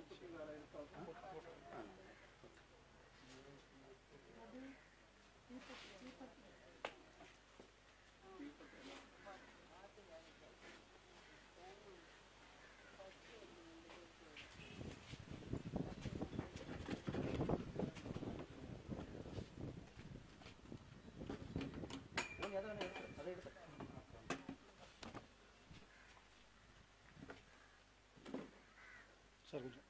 Sir கொஞ்சம்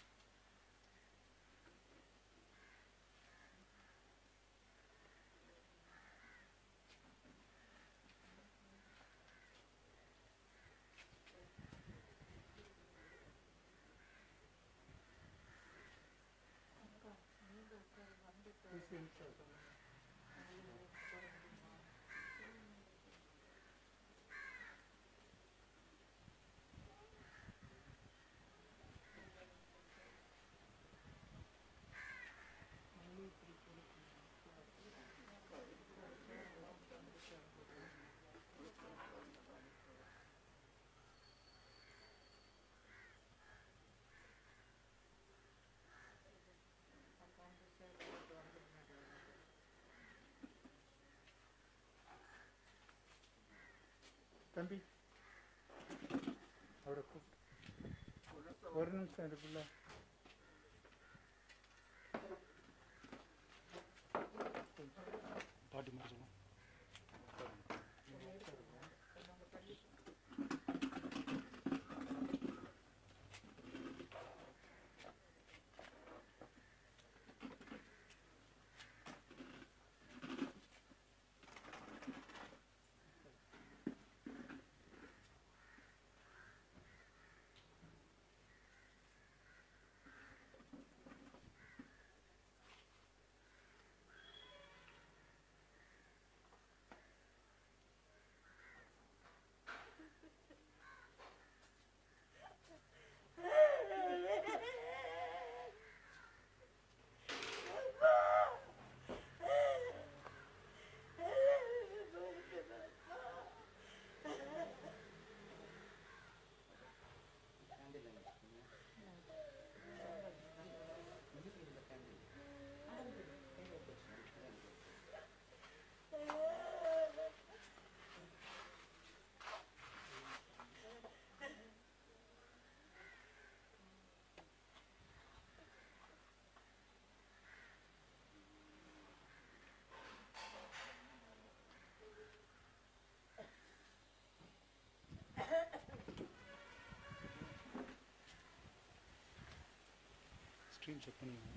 தம்பி அவரை கூப்பிட்டு ஒரு நிமிஷம் இருக்குல்ல பாட்டி மாதிரி சொல்லுவோம் ஸ்க்ரீன் செக் பண்ணிக்கோங்க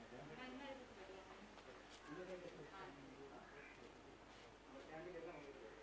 ஆ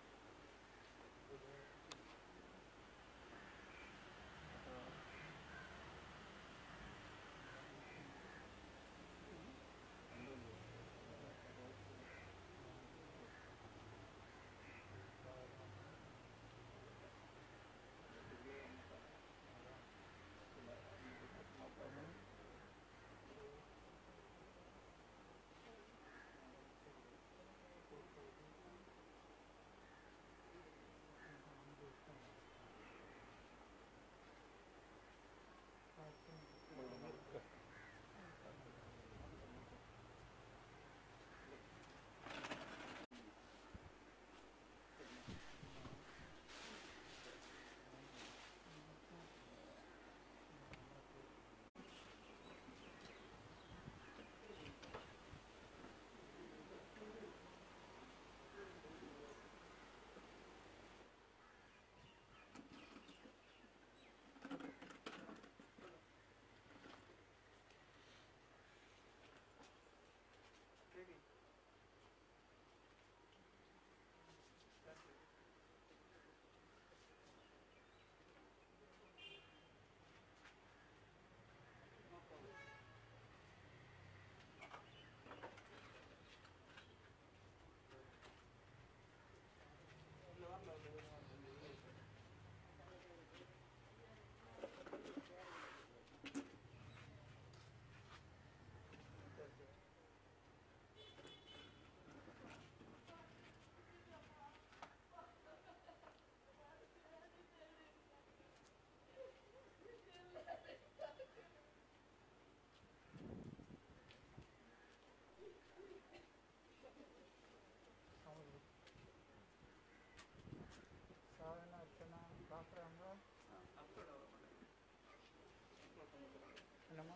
என்னம்மா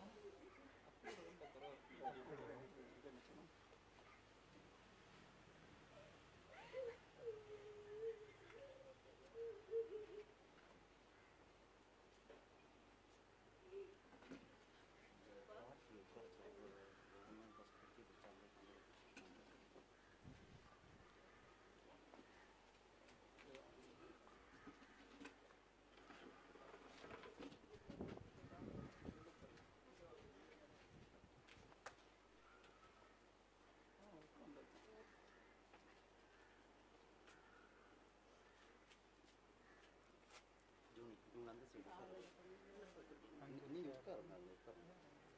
ஜூனி இவங்க அந்த சைடு நீங்க உட்காருங்க அங்க உட்காருங்க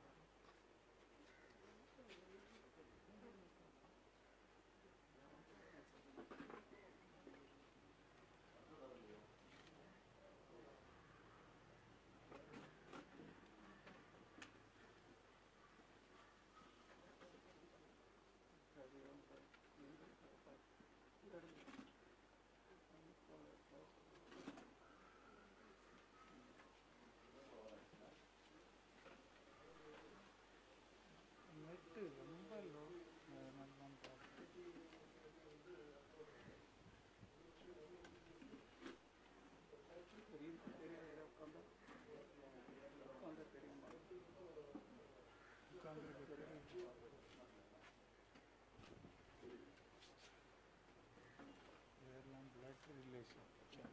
நெட்டு ரொம்ப லோ நம்ம இதெல்லாம் பிளட் ரிலேஷன்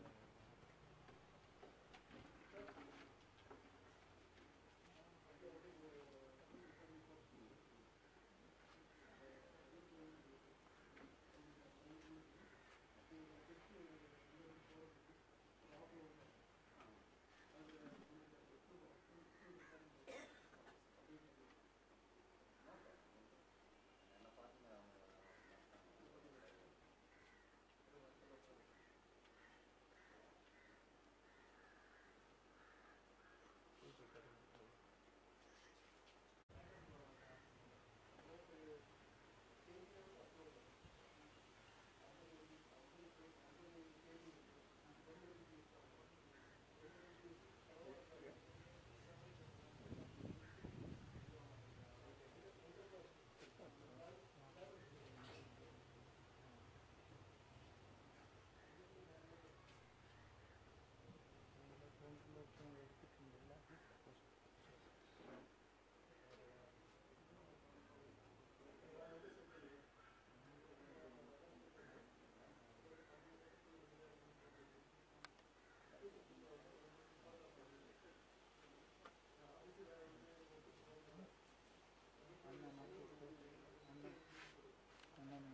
அண்ணன் அண்ணன் அண்ணன்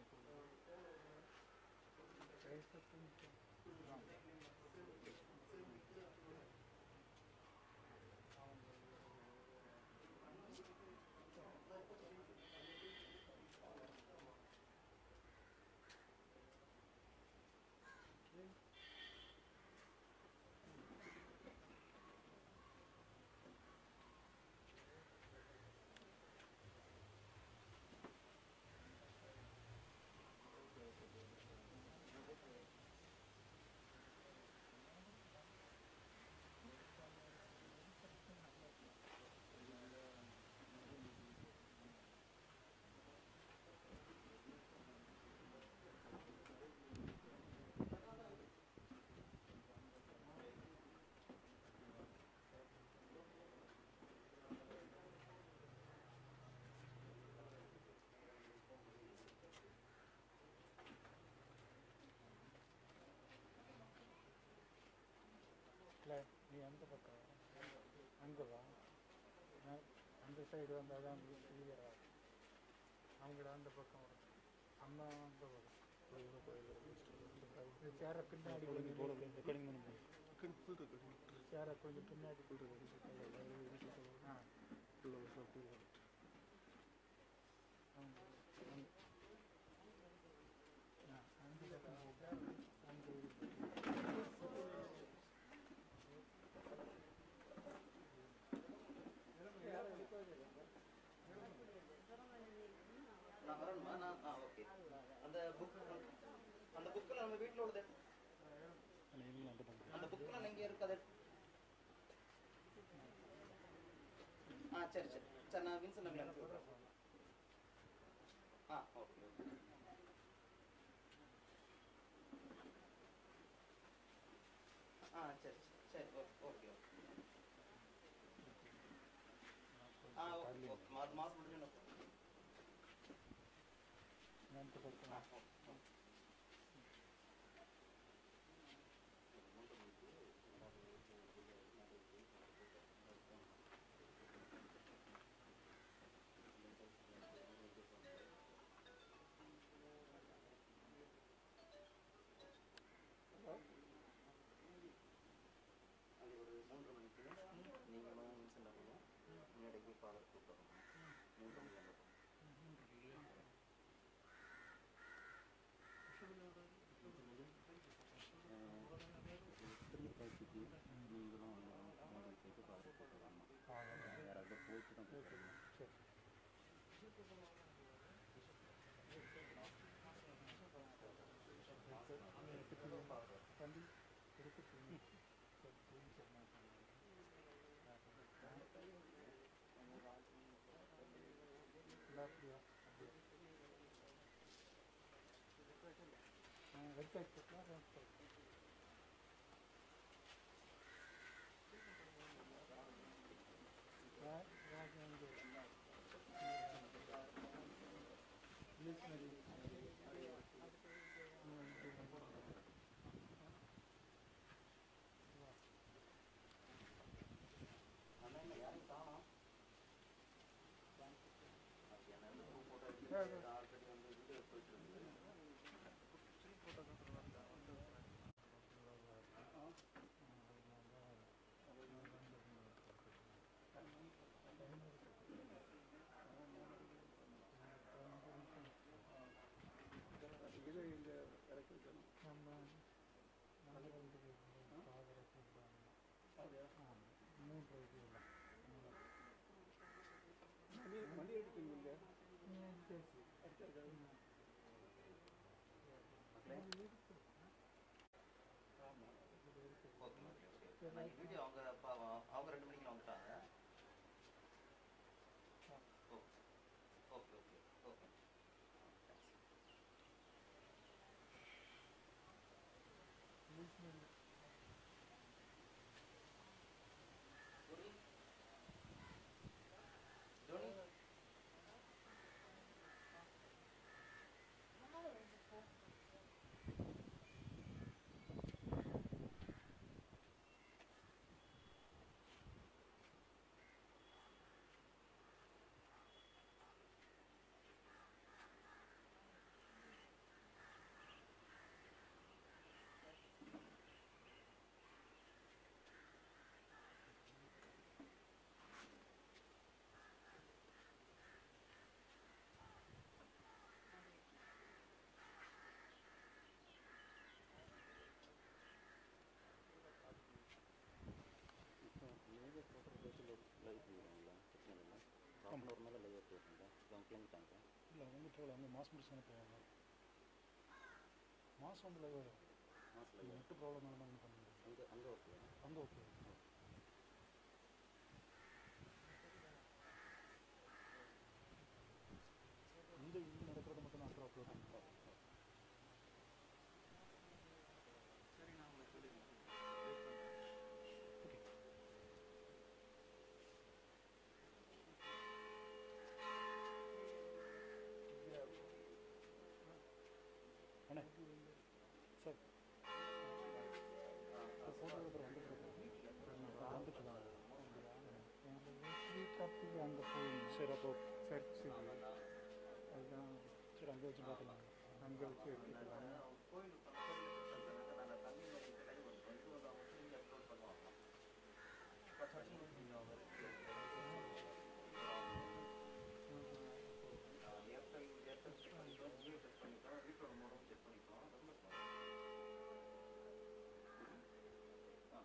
இல்லை நீ அந்த பக்கம் அங்கே வா நான் அந்த சைடு வந்தால் தான் கிளியர் ஆகும் அவங்கள அந்த பக்கம் வரும் அம்மா அந்த வரும் இந்த சேரை பின்னாடி சேரை கொஞ்சம் பின்னாடி ஆ அவங்க அவங்க- ஆ, அந்த பக்கம் அங்கே இருக்கு நான் வரணுமா நான் ஆ ஓகே அந்த புக் அந்த புக்கில் நம்ம வீட்டில் உள்ளது அந்த புக்கில் எங்கே இருக்கு அது ஆ ஆ சரி சரி சரி நான் வின்சன் நம்பி அனுப்பி விட்றேன் ஆ ஓகே ஓகே ஆ சரி சரி சரி ஓகே ஓகே ஓகே ஆ ஓகே ஓகே மாதம் மாதம் முடிஞ்சு ஞாபகத்து பக்கம் ஆ ஓகே ஓகே அது ஒரு மூன்று மணிக்கு நீங்களும் வின்சன் நம்பியும் முன்னாடிக்கு ஃபாதர் கூப்பிட்டு மூன்று மணி அங்கே எத்தனை பேச்சுக்கு நீங்களும் அவங்க சேர்த்து பார்த்து போட்டு வரணும் யாராவது போயிட்டு தான் போட்டுருங்க சரி தம்பி எடுத்துட்டு சரி சரி சரி நான் இல்லை அப்படியா அப்படியா ஆ வெப்சைட் போட்டா வெப்சைட் அண்ணா என்ன யாரையும் காணோம் அப்படியா நான் இந்த proof photo எடுத்து ஆல்ரெடி வந்து வீடியோ போயிட்டு இருந்தது இது இங்கே கிடைச்சிருக்கணும் நம்ம நம்ம வந்து ஃபாதரை கூப்பிடுவாங்க ஆமாம் மூன்று இது இல்லை மணி மணி எடுத்தீங்க இங்கே பேசி ஓகே ஓகே ஓகே நான் வீடியோ அவங்க அப்பா அவங்க ரெண்டு மணிக்கு வந்துட்டாங்க ஓகே ஓகே ஓகே ஓகே ஜோனி ஜோனி இப்போ லைவ் போடுற பேச்சில் லைவ் போடுவாங்களா பிரச்சனை இல்லை ஹாஃப் அன் அவர் மேலே லைவ் போடுறீங்களா இப்போ அவங்க கிளம்பிட்டாங்க இல்லை அவங்க போகல அவங்க மாஸ் முடிச்சு தானே போவாங்க மாஸ் வந்து லைவ் வரும் மாஸ் லைவ் நெட்டு ப்ராப்ளம் இருந்தாலும் பண்ண முடியாது அங்கே அங்கே ஓகே அங்கே ஓகே இந்த இங்கே நடக்கிறத மட்டும் நான் அப்புறம் அப்லோட் பண்ணுறேன் சரி நான் உங்களுக்கு சொல்லிடுறேன் அண்ணே சார் ஃபோட்டோ எடுக்கிற வந்து வந்துட்டு அங்கே போய் சரி அப்போ சரி சரி அதுதான் சரி அங்கே வச்சு பார்க்கலாம் அங்கே வச்சு எடுத்துக்கலாம் கோயில் பக்கத்துல நாங்கள் தண்ணி மாதிரி லைவ் பண்ணுறோம் இது வந்து அவங்க திரும்பி அப்லோட் பண்ணுவாங்க பத்து மணிக்கு நீங்கள் அவங்க ஏர்டெல் ஏர்டெல் செக் பண்ணிட்டோம் ஜியோ செக் பண்ணிட்டோம் வீட்டோட மோடம் செக் பண்ணிட்டோம் ரொம்ப smart. ஆ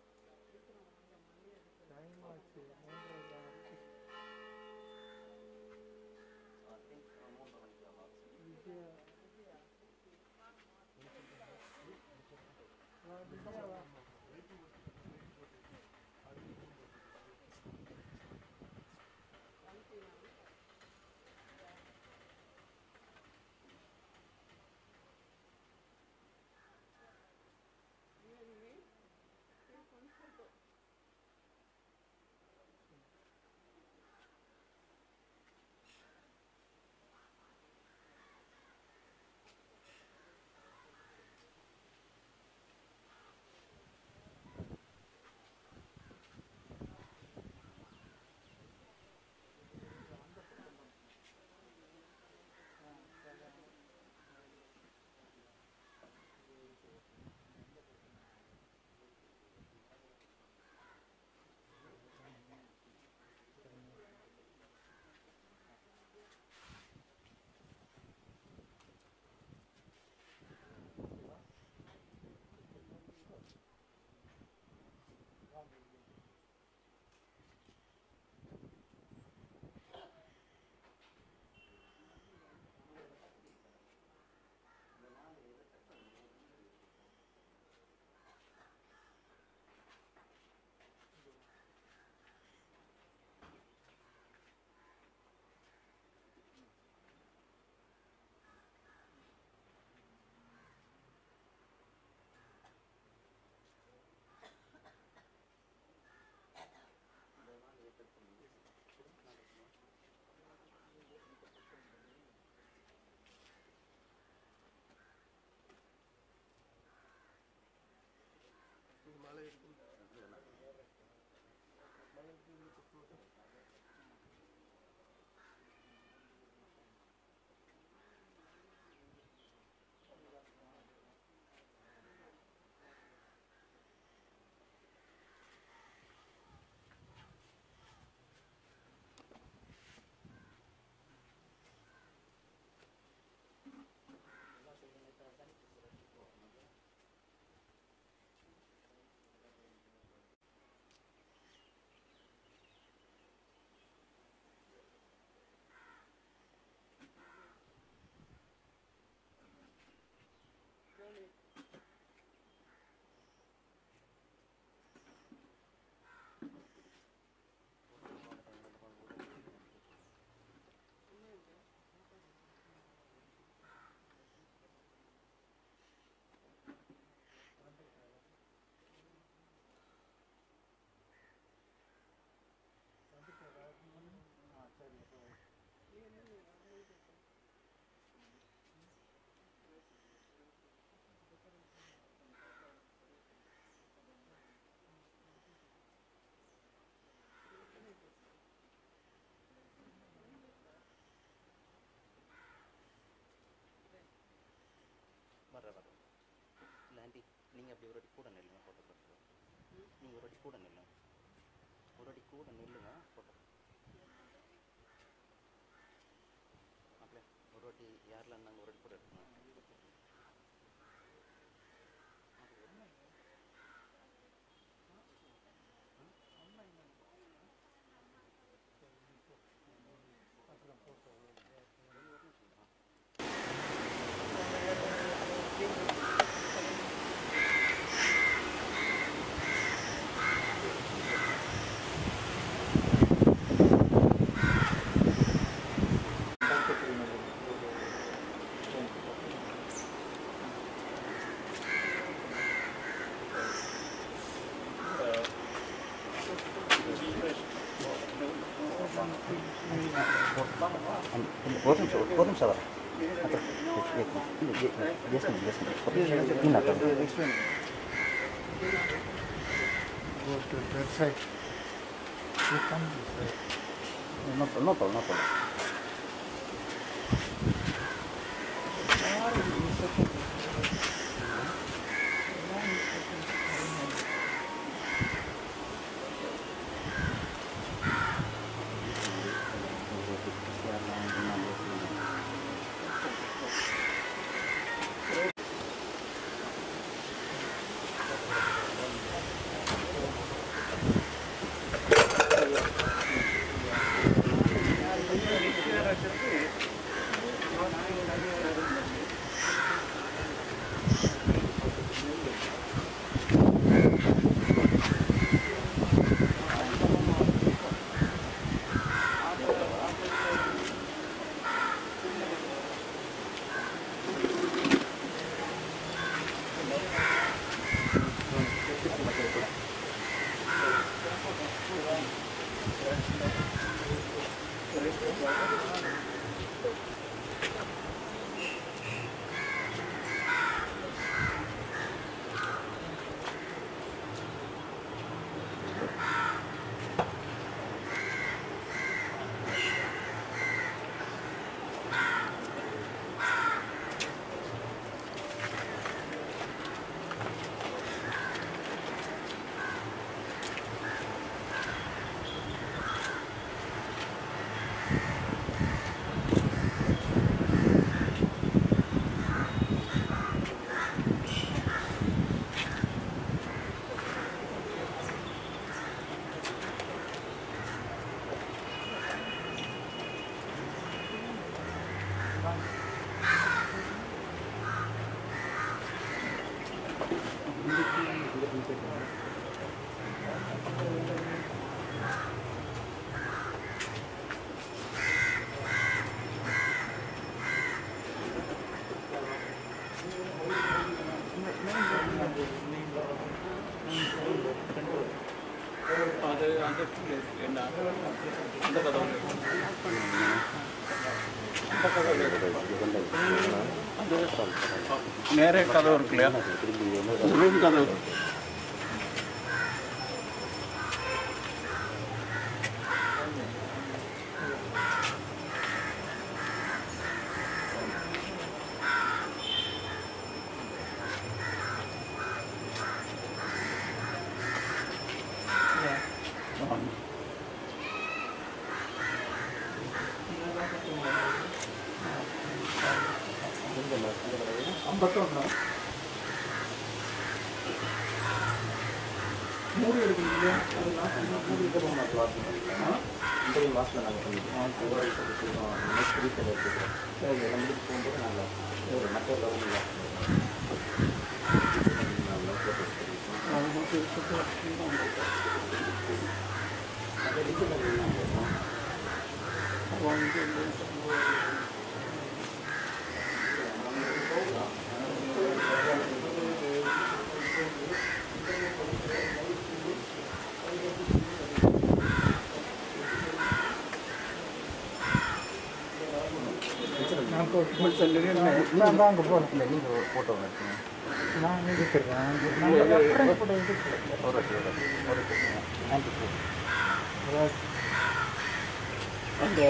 டைம் ஆச்சு மூன்றரை ஆச்சு ஐ திங்க் மூன்றரை மணிக்கு ஆகும் விஜயா ஆ, விஜயா வா. வர்ற வர இல்லை ஆண்டி நீங்கள் அப்படி ஒரு அடி கூட நில்லுங்க ஃபோட்டோகிராஃபர் நீங்கள் ஒரு அடி கூட நில்லுங்க ஒரு அடி கூட நில்லுங்க ஃபோட்டோ அப்படியே ஒரு வாட்டி யாரில் இருந்தாங்க ஒரு அடி கூட எடுத்துங்க ஒரு நிமிஷம் ஒரு நிமிஷம் வர Go to that side. You come this side. No problem, no problem, no problem. அது அந்த என்ன அந்த கதவு நேரே கதவு இருக்கு இல்லையா ரூம் கதவு பத்தோம்னா மூடி எடுக்கணும் அது லாஸ்ட் மூடி இந்த மாதத்தில் நாங்கள் பண்ணிக்கிறோம் நெக்ஸ்ட் வீக்கில் எடுத்துக்கிறோம் சரி எல்லாம் முடிச்சு போகும்போது நாங்கள் ஒரு மற்ற லெவலில் அதை டிஜிட்டல் பேசுவோம் நான் இப்போ நான் தான் அங்கே போகல இல்லை நீங்கள் ஒரு ஃபோட்டோ எடுத்துங்க நான் எடுத்துருக்கேன் நான் அப்புறம் கூட எடுத்துக்கிறேன் ஒரு வாட்டி ஒரு வாட்டி ஒரு வாட்டி ஆன்டி ஃபோட்டோ அதாவது அந்த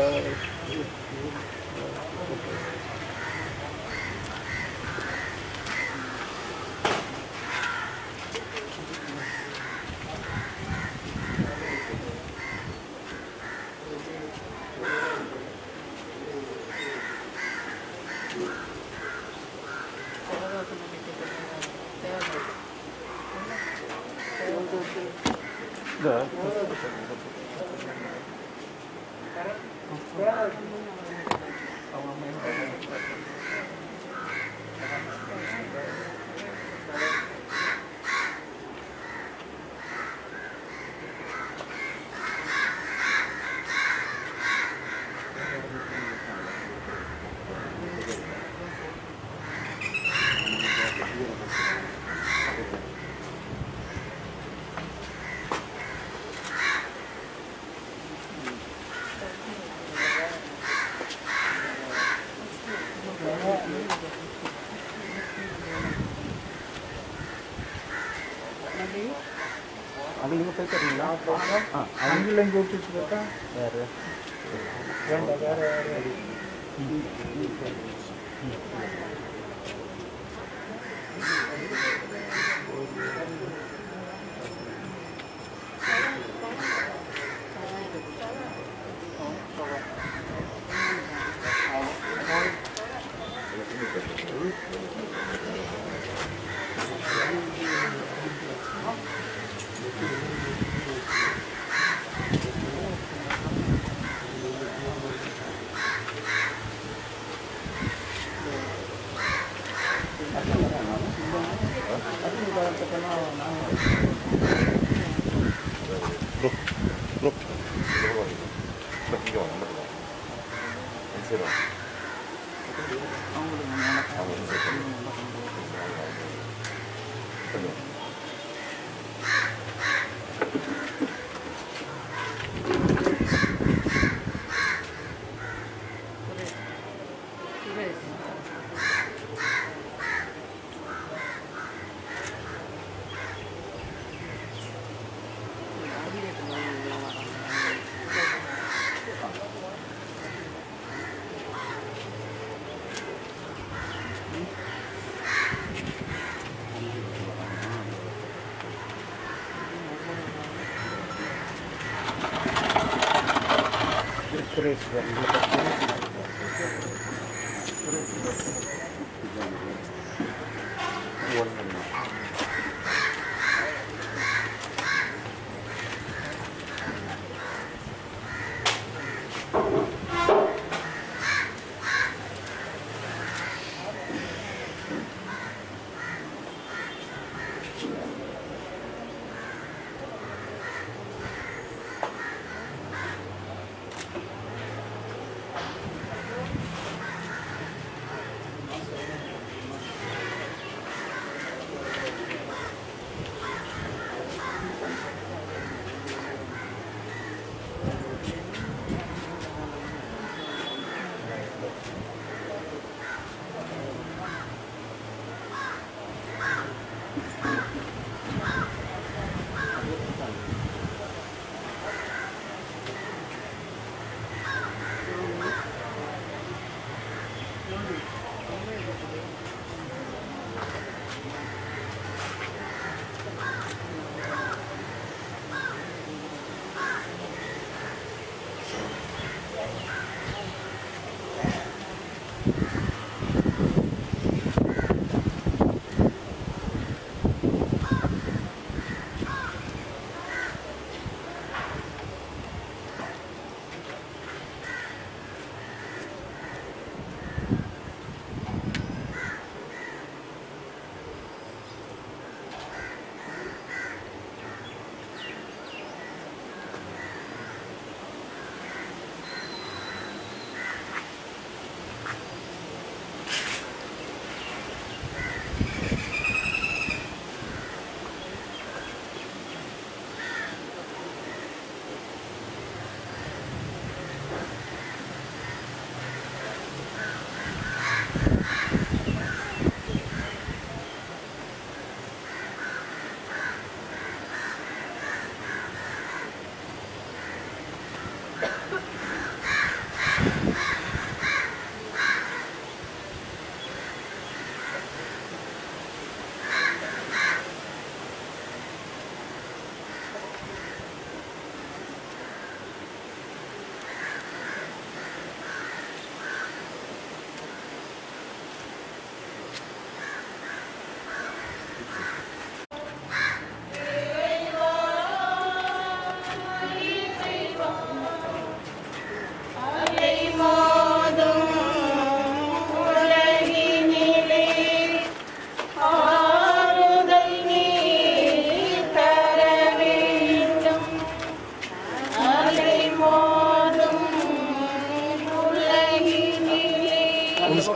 அது நீங்கள் போய் தரீங்களா ஆ அங்கேயும் கூப்பிட்டு பார்த்தா வேறு வேண்டாம் வேற வேற சுரேஷ்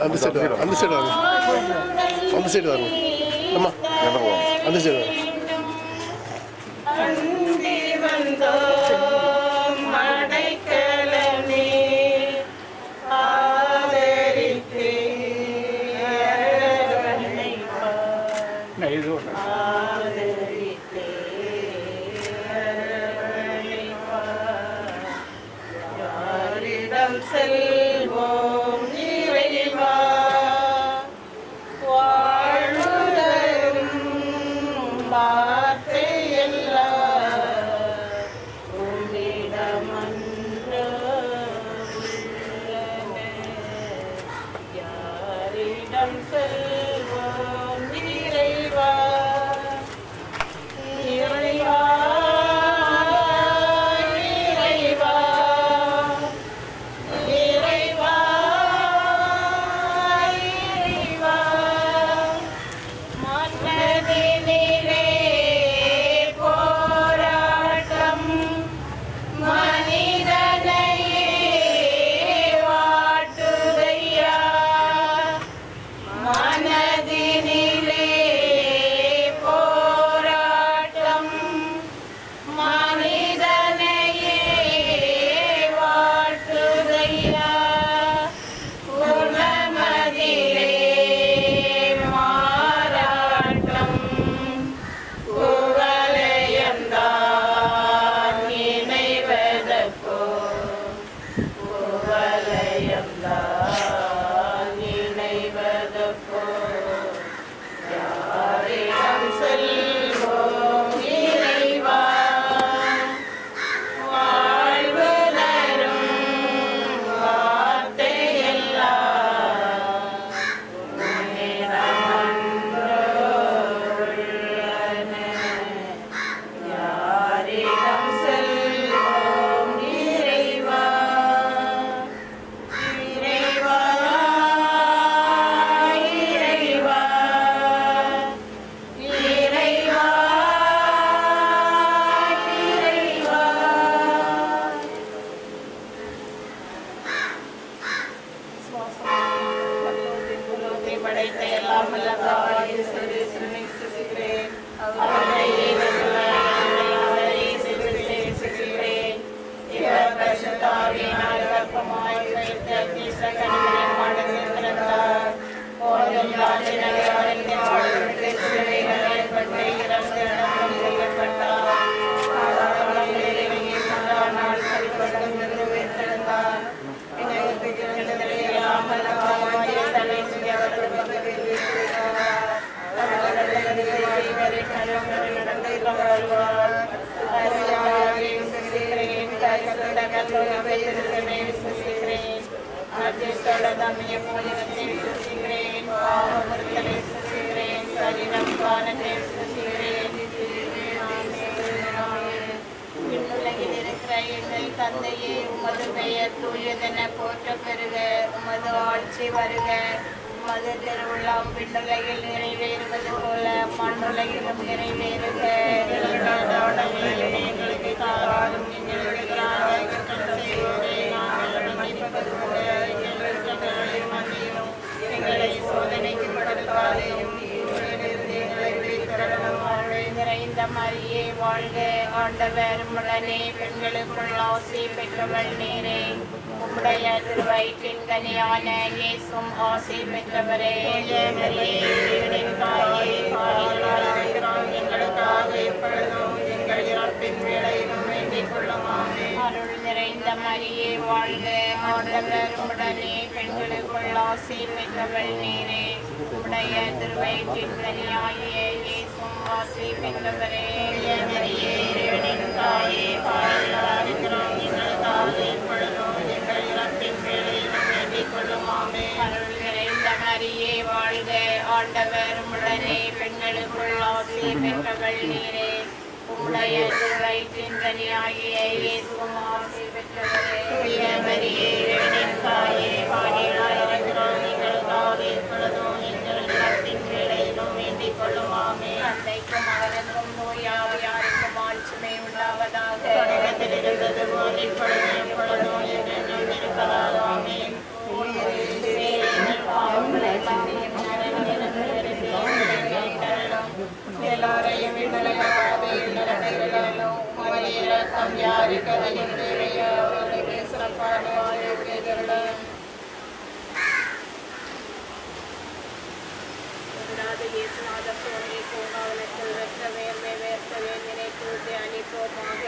அந்த சைடு வாங்க அந்த சைடு வாங்க அந்த சைடு வாங்க அம்மா அந்த சைடு வாங்க அந்தி வந்தோம் மடைக்கலனே ஆதரித்தே அரவணைப்பார். நான் இது ஒன்று ஆதரித்தே அரவணைப்பார். யாரிடம் செல்வோம் இறைவா வாழ்வுதரும் வார்த்தை எல்லாம் உம்மிடமன்றோ உள்ளன. யாரிடம் செல்வோம் இறைவா இறைவா இறைவா இறைவா இறைவா மனதினிலே போராட்டம் மனிதனையே வாட்டுதையா மனதினிலே போராட்டம் மனிதனையே வாட்டுதையா குணமதிலே மாறாட்டம் குவலயந்தான் நினைவதற்கோ குவலயந்தான் நினைவதற்கோ யாரிடம் செல்வோம் இறைவா வாழ்வு தரும் வார்த்தை எல்லாம் உம்மிடமன்றோ உள்ளன. யாரிடம் செல்வோம் இறைவா இறைவா இறைவா இறைவா இறைவா சுவாசத்தை படைத்த எல்லாம் வல்ல தாயே சர்வேஸ்வரனை சிசிக்கிறேன் அவரையே அவரையே சிசிக்கிறேன் சிசிக்கிறேன் இவர் பரிசுத்தாவியினால் கர்ப்பமாய் வைத்த கிறிஸ்தகனின் மடங்கில் பிறந்தார் போதும் ராஜனகை அறிந்த வாழ்விற்கு சிலுவையில் ஏற்பட்டு இறந்து அடக்கம் செய்யப்பட்டார் பாதாளங்களில் இறங்கி மூன்றாம் நாள் கருப்பட்டம் இருந்து உயிர்த்தெழுந்தார் விண்ணுலகில் இருக்கிற எங்கள் தந்தையே உமது பெயர் தூயதென போற்ற பெறுக உமது ஆட்சி வருக உமது திருவிழாம் விண்ணுலகில் நிறைவேறுவது போல மண்ணுலகிலும் நிறைவேறுக எங்களது உணவை எங்களுக்கு தாராளும் எங்களுக்கு எதிராக குற்றம் செய்வோரை நாங்கள் மன்னிப்பது போல எங்கள் குற்றங்களை மன்னியும் எங்களை சோதனைக்கு படுத்தாதையும் தீமையிலிருந்து எங்களை விடுவித்தருளும் வாழ்வை நிறைந்த மரியே வாழ்க ஆண்டவர் உடனே பெண்களுக்குள் ஆசி பெற்றவள் நேரே உம்முடைய திருவயிற்றின் கனியான இயேசும் ஆசி பெற்றவரே மரியே, இறைவனின் தாயே, பாவிகளாயிருக்கிறோம் எங்களுக்காக எப்பொழுதும் எங்கள் இறப்பின் வேளையிலும் வேண்டிக் கொள்ளும் ஆமென். அருள் நிறைந்த மரியே வாழ்க ஆண்டவர் உடனே பெண்களுக்குள் ஆசி பெற்றவள் நீரே உடைய திருவயிற்றின் கனியாகிய இயேசும் ஆசி பெற்றவரே மரியே, இறைவனின் தாயே பாவிகளாயிருக்கிறோம் எங்களுக்காக எப்பொழுதும் எங்கள் இறப்பின் வேளையிலும் வேண்டிக் கொள்ளும் ஆமென். அருள் நிறைந்த மரியே வாழ்க ஆண்டவர் உடனே பெண்களுக்குள் ஆசி பெற்றவள் நீரே உம்முடைய திருவயிற்றின் கனியாகிய இயேசுவும் ஆசி பெற்றவரே தூய மரியே இறைவனின் தாயே பாடிகளாயிருக்கிறோம் எங்களுக்காக எப்பொழுதும் எங்கள் இறப்பின் வேளையிலும் வேண்டிக் கொள்ளும் ஆமென். தந்தைக்கும் மகனுக்கும் நோயாவியாருக்கும் ஆட்சிமை உண்டாவதாக தொடக்கத்தில் இருந்தது போல் இப்பொழுதும் எப்பொழுதும் என்றென்றும் இருப்பதாக ஆமென். அறிக்கை அவர்களுக்கு சிறப்பான வாழ்க்கை தருடம் அதாவது இயேசுநாத சுவாமி பூங்காவனத்தில் வெற்ற வேர்வை வேர்க்கவே நினைத்து தியானிப்போமாக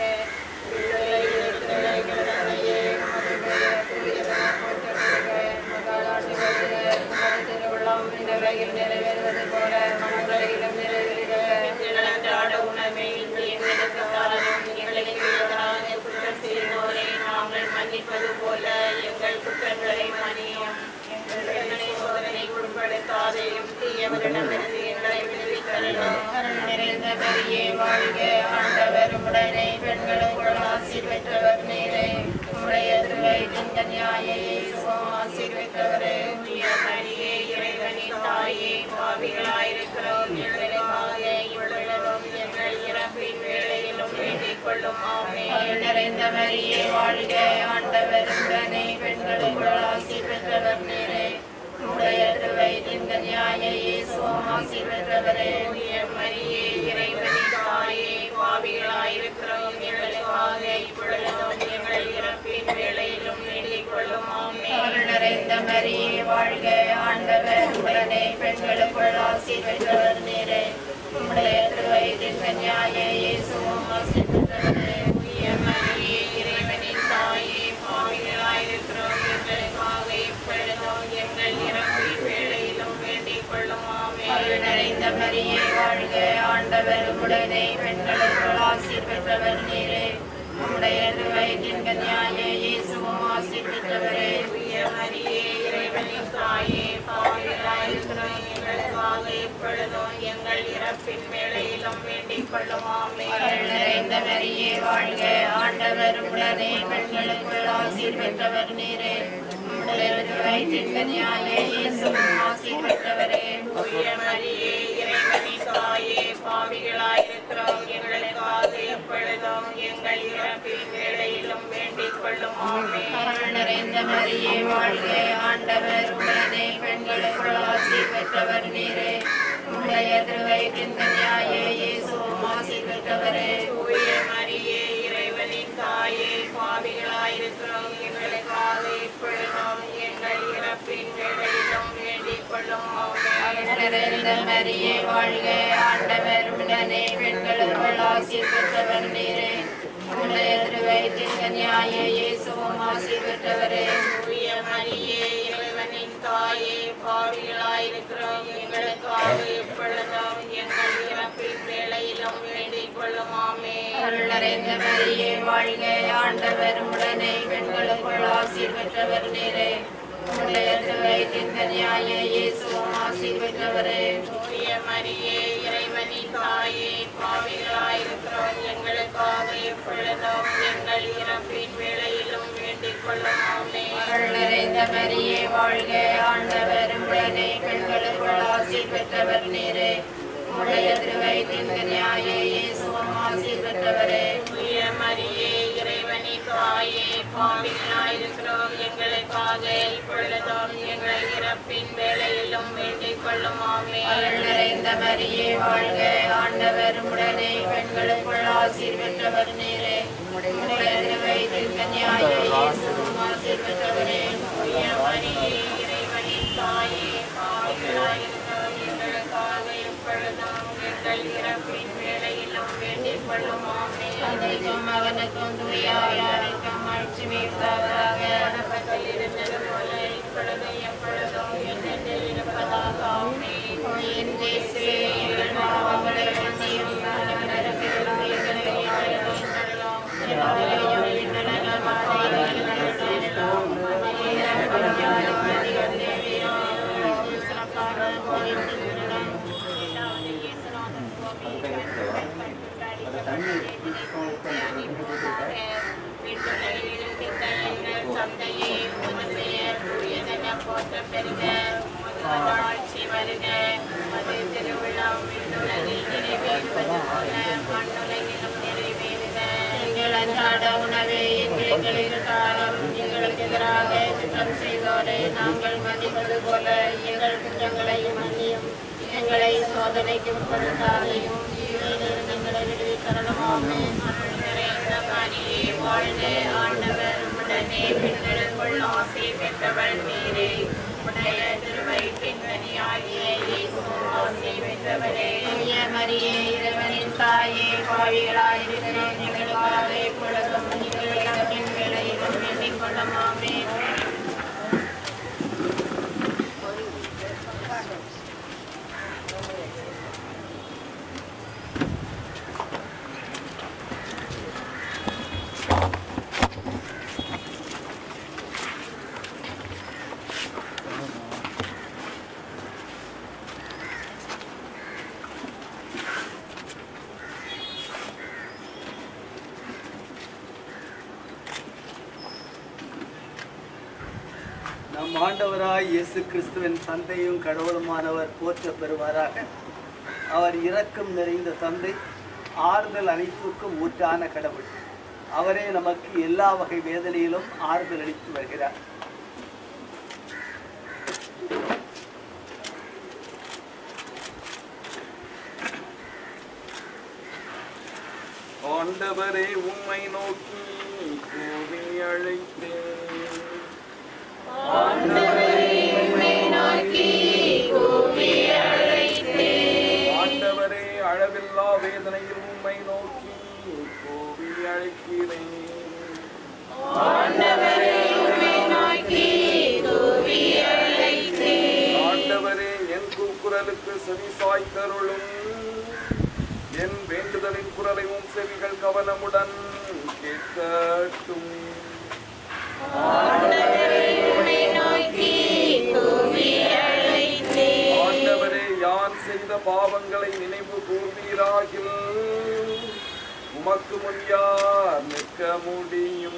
திருவிழாம் இந்த உலகில் நிறைவேறுவது போல மனங்களிலும் நிறைவேறுகிறாட உணவை எங்களுக்கு தாரும் எங்களுக்கு எதிராக குற்றம் செய்தோரை நாங்கள் மன்னிப்பது போல எங்கள் குற்றங்களை மன்னியும் எங்களை சோதனை உட்படுத்தாதையும் தீயவரிடமிருந்து எங்களை விடுவித்தரலாம் அருள் நிறைந்த பெரிய வாழ்க ஆண்டவர் உடனே பெண்களுக்குள் ஆசி பெற்றவர் நீரே உடைய திருவயிற்றின் கன்னியாயை சுகம் ஆசி பெற்றவரே உய மரியே இறைவனின் தாயே பாவிகளாயிருக்கிறோம் எங்களுக்காக இப்பொழுதும் எங்கள் இறப்பின் வேளையிலும் வேண்டிக் கொள்ளும் ஆமே அருள் நிறைந்த மரியே வாழ்க ஆண்டவர் உடனே பெண்களுக்குள் ஆசி பெற்றவர் நீரே உடைய திருவயிற்றின் கன்னியாயை சுகம் ஆசி பெற்றவரே உய மரியே இறைவனின் தாயே பாவிகளாயிருக்கிறோம் எங்களுக்காக இப்பொழுதும் எங்கள் இறப்பின் வேளையிலும் வேண்டிக் கொள்ளும் ஆமே அருள் நிறைந்த மரியே வாழ்க ஆண்டவர் உடனே பெண்களுக்குள் ஆசி பெற்றவர் நீரே உடைய திருவயிற்றின் கன்னியாயை இயேசுவும் ஆசி பெற்றவரே உய மரியே இறைவனின் தாயே பாவிகளாயிருக்கிறோம் எங்களுக்காக இப்பொழுதும் எங்கள் இறப்பின் வேளையிலும் வேண்டிக் கொள்ளும் ஆமே அருள் நிறைந்த மரியே வாழ்க ஆண்டவர் உடனே பெண்களுக்குள் ஆசி பெற்றவர் நீரே உடைய திருவயிற்றின் கன்னியாயை இயேசுவும் ஆசி பெற்றவரே உய மரியே இறைவனின் தாயே பாவிகளாயிருக்கிறோம் எங்களுக்காக இப்பொழுதும் எங்கள் இறப்பின் வேளையிலும் வேண்டிக் கொள்ளும் ஆமே அருள் நிறைந்த மரியே வாழ்க ஆண்டவர் உடனே பெண்களுக்குள் ஆசி பெற்றவர் நீரே உடைய திருவயிற்றின் கன்னியாயை இயேசுவும் ஆசி பெற்றவரே உய மரியே இறைவனின் தாயே பாவிகளாயிருக்கிறோம் எங்களுக்காக எப்பொழுதும் எங்கள் இறப்பின் வேளையிலும் வேண்டிக் கொள்ளும் ஆமே அருள் நிறைந்த மரியே வாழ்க ஆண்டவர் உடனே பெண்களுக்குள் ஆசி பெற்றவர் நீரே உடைய திருவயிற்றின் கன்னியாயே இயேசுவும் ஆசி பெற்றவரே தூய மரியே இறைவனின் தாயே பாவிகளாயிருக்கிறோம் எங்களுக்காக இப்பொழுதும் எங்கள் இறப்பின் வேளையிலும் வேண்டிக் கொள்ளும் ஆமே அருள் நிறைந்த மரியே வாழ்க ஆண்டவர் உடனே பெண்களுக்குள் ஆசி பெற்றவர் நீரே உடைய திருவயிற்றின் கன்னியாயே இயேசுவும் ஆசி பெற்றவரே தூய மரியே இறைவனின் தாயே பாவிகளாயிருக்கிறோம் எங்களுக்காக இப்பொழுதும் எங்கள் இறப்பின் வேளையிலும் வேண்டிக் கொள்ளும் ஆமே அருள் நிறைந்த மரியே வாழ்க ஆண்டவர் உடனே பெண்களுக்குள் ஆசி பெற்றவர் நீரே உடைய திருவயிற்றின் கன்னியாயே இயேசுவும் ஆசி பெற்றவரே தூய மரியே இறைவனின் தாயே பாவிகளாயிருக்கிறோம் எங்களுக்காக எப்பொழுதும் எங்கள் இறப்பின் வேளையிலும் வேண்டிக் கொள்ளும் ஆமே அருள் நிறைந்த மரியே வாழ்க ஆண்டவர் உடனே பெண்களுக்குள் ஆசி பெற்றவர் நீரே உடைய திருவயிற்றின் கன்னியாயே இயேசுவும் ஆசி பெற்றவரே தூய மரியே இறைவனின் தாயே பாவிகளாயிருக்கிறோம் எங்களுக்காக இப்பொழுதும் எங்கள் இறப்பின் வேளையிலும் வேண்டிக் கொள்ளும் ஆமே அருள் நிறைந்த மரியே வாழ்க ஆண்டவர் உடனே பெண்களுக்குள் ஆசி பெற்றவர் நீரே உடைய திருவயிற்றின் கன்னியாயே இயேசுவும் ஆசி பெற்றவரே தூய மரியே இறைவனின் தாயே பாவிகளாயிருக்கிறோம் எங்களுக்காக இப்பொழுதும் எங்கள் இறப்பின் வேளையிலும் வேண்டிக் கொள்ளும் ஆமே தந்தைக்கும் மகனுக்கும் தூயாருக்கும் ஆட்சிமை உண்டாவதாக அடப்பத்தில் இருந்தது போல இப்பொழுது எப்பொழுதும் என்னென்னில் இருப்பதாக ஆமே என் இயேசுவே எங்கள் பாவங்களை மன்னியும் நாங்கள் நரகத்திலும் எங்களை ஏற்றுக்கொள்ளலாம் எங்களையும் எங்கள் நலமாதையும் நடத்திடலாம் இறக்கும் யாரும் அதிகம் தேவையோ சிறப்பாக போயிருக்கிறோம் இரண்டாவது இயேசுநாதன் சுவாமி தந்தையே உமது பெயர் தூயதென போற்ற பெருக உமது ஆட்சி வருக உமது திருவிழா விண்ணுலகில் நிறைவேறுவது போல மண்ணுலகிலும் நிறைவேறுக எங்கள் அன்றாட உணவை எங்களுக்கு காலம் எங்களுக்கு எதிராக குற்றம் செய்தோரை நாங்கள் மன்னிப்பது போல எங்கள் குற்றங்களையும் மன்னியும் எங்களை சோதனைக்கு உட்படுத்தாதையும் எங்களை விடுவித்தரணுமாமே அருள் நிறைந்த மரியே வாழ்க ஆண்டவர் உடனே பெண்களுக்குள் ஆசை பெற்றவள் நீரே உடைய திருவயிற்றின் கனியாகிய இயேசுவும் ஆசை பெற்றவரே தூய மரியே இறைவனின் தாயே பாவிகளாயிருக்கிற எங்களுக்காக இப்பொழுதும் எங்கள் இறப்பின் வேளையிலும் வேண்டிக் கொள்ளுமாமே நம் ஆண்டவராய் இயேசு கிறிஸ்துவின் தந்தையும் கடவுளுமானவர் போற்ற பெறுவாராக அவர் இரக்கம் நிறைந்த தந்தை ஆறுதல் அனைத்துக்கும் ஊற்றான கடவுள் அவரே நமக்கு எல்லா வகை வேதனையிலும் ஆறுதல் அளித்து வருகிறார் ஆண்டவரே உம்மை நோக்கி கூவி அழைத்தேன் ஆண்டவரே அளவில்லா வேதனையில் உம்மை நோக்கி கூவி அழைக்கிறேன் ஆண்டவரே என் கூக்குரலுக்கு செவி சாய்த்தருளும் என் வேண்டுதலின் குரலை உம் செவிகள் கவனமுடன் கேட்கட்டும் ஆண்டவரே யான் செய்த பாவங்களை நினைவு கூர்வீராகில் உமக்கு முன் யார் நிற்க முடியும்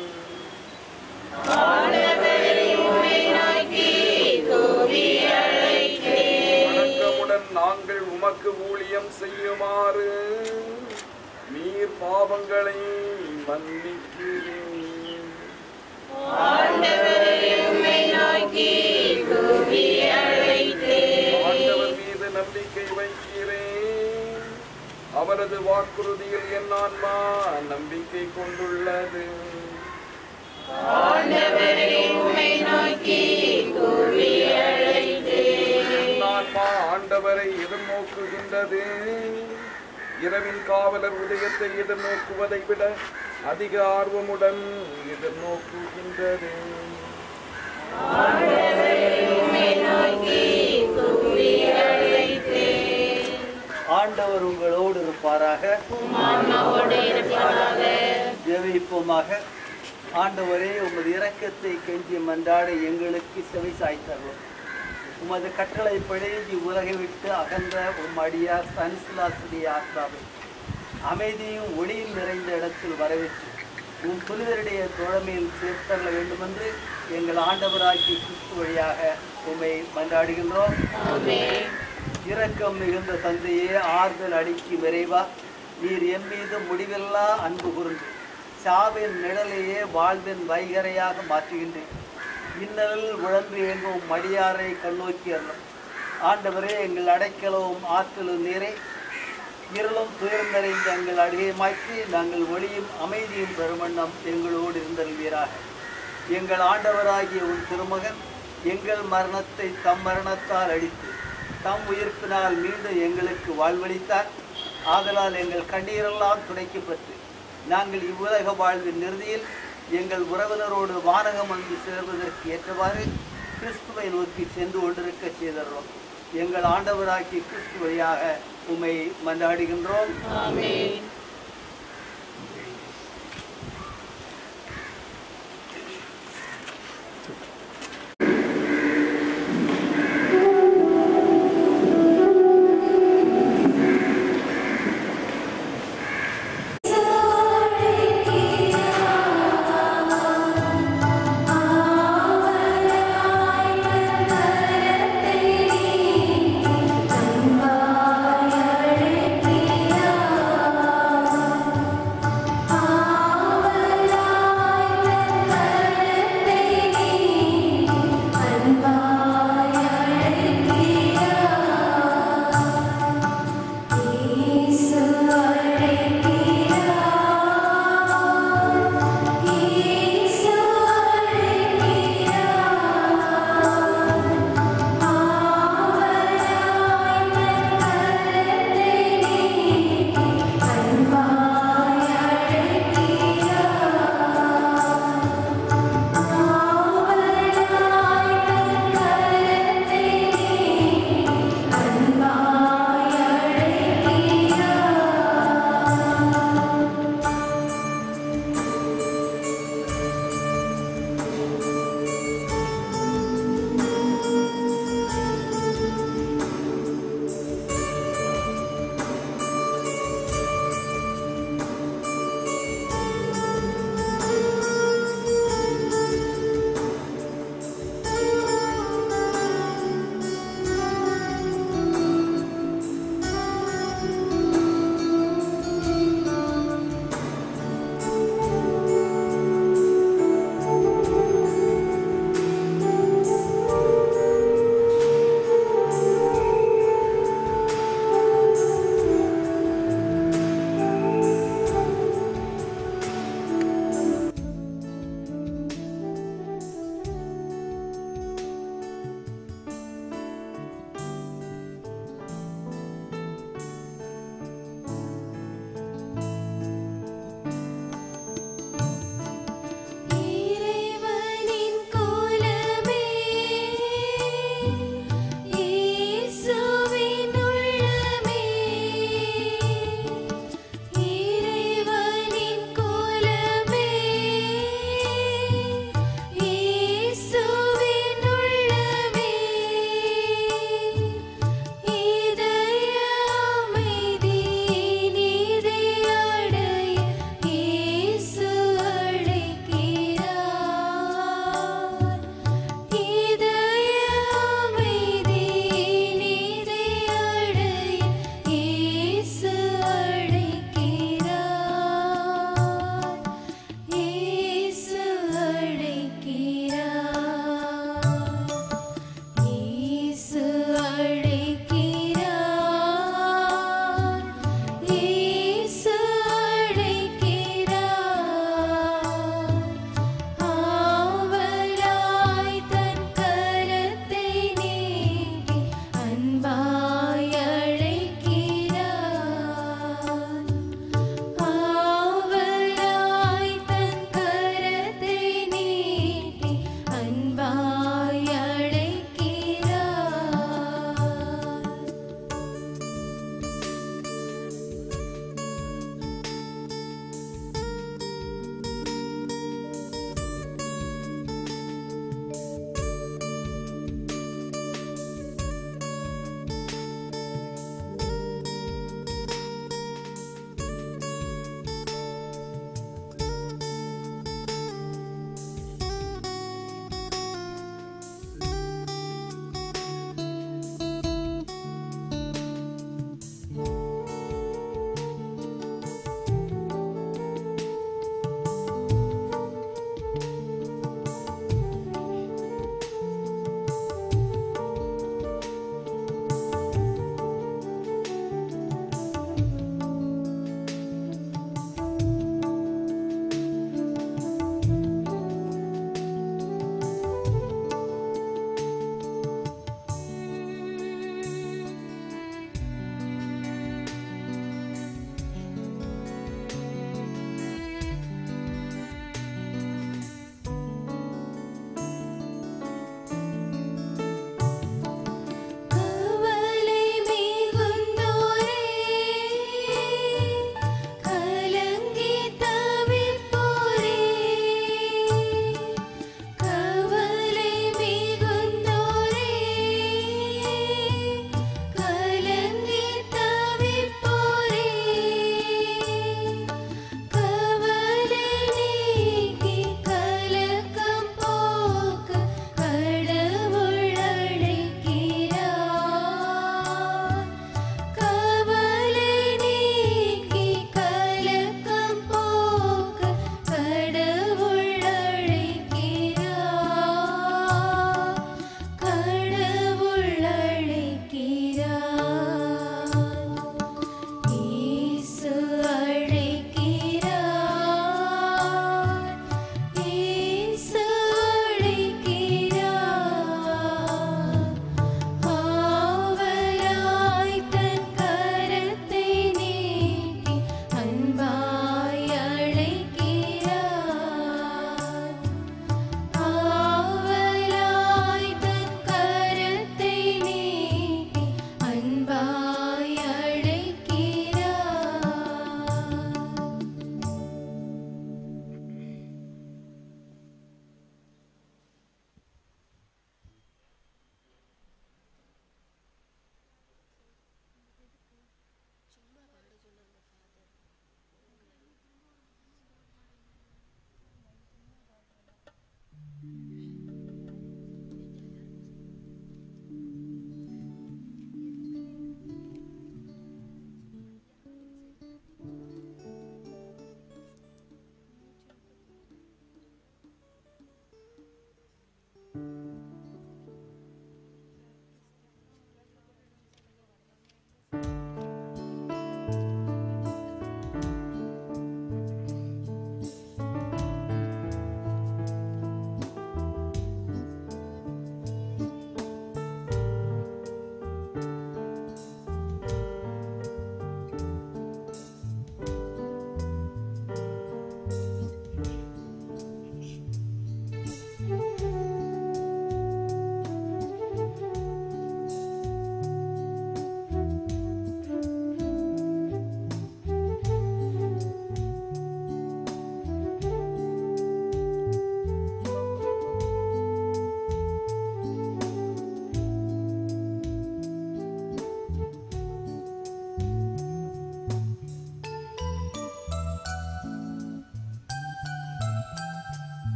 வணக்கமுடன் நாங்கள் உமக்கு ஊழியம் செய்யுமாறு நீர் பாவங்களை மன்னிக்கிறேன் ஆண்டவர் மீது நம்பிக்கை வைக்கிறேன் அவரது வாக்குறுதியில் என் ஆன்மா நம்பிக்கை கொண்டுள்ளது என் ஆன்மா ஆண்டவரை எதிர்நோக்குகின்றது இரவின் காவலர் உதயத்தை எதிர்நோக்குவதை விட அதிக ஆர்வமுடன் எதிர்நோக்குகின்றது ஆண்டவர் உங்களோடு இருப்பாராக ஜெபிப்போமாக ஆண்டவரே உமது இரக்கத்தை கெஞ்சி மன்றாட எங்களுக்கு செவி சாய்த்தருளும் உமது கட்டளைப்படி உலகை விட்டு அகன்ற உம் அடியார் சனிசுலாசுடைய ஆத்மாவை அமைதியும் ஒளியும் நிறைந்த இடத்தில் வரவேற்று உம் புனிதருடைய தோழமையில் சேர்த்தள்ள வேண்டுமென்று எங்கள் ஆண்டவராகிய கிறிஸ்து வழியாக உம்மை மன்றாடுகின்றோம் இரக்கம் மிகுந்த தந்தையே ஆறுதல் அடிக்கு விரைவா நீர் என் மீது முடிவில்லா அன்பு கூர்ந்து சாவின் நிழலையே வாழ்வின் வைகரையாக மாற்றுகின்றேன் இன்னலில் உழன்று எங்கும் மடியாரை கண்ணோக்கி அருளும் ஆண்டவரே எங்கள் அடைக்கலவும் ஆற்றலும் நீரே இருளும் துயரம் நிறைந்த எங்கள் அடியை மாற்றி நாங்கள் ஒளியும் அமைதியும் பெருமண்ணம் எங்களோடு இருந்தல்வீராக எங்கள் ஆண்டவராகிய உன் திருமகன் எங்கள் மரணத்தை தம் மரணத்தால் அடித்து தம் உயிர்ப்பினால் மீண்டும் எங்களுக்கு வாழ்வளித்தார் ஆதலால் எங்கள் கண்ணீரெல்லாம் துடைக்கப்பட்டு நாங்கள் இவ்வுலக வாழ்வின் நிறுதியில் எங்கள் உறவினரோடு வானகம் வந்து சேர்வதற்கு ஏற்றவாறு கிறிஸ்துவை நோக்கி சென்று கொண்டிருக்க செய்தர்றோம் எங்கள் ஆண்டவராகிய கிறிஸ்து வழியாக உம்மை மன்றாடுகின்றோம் அன்பாய் அழைக்கிறார்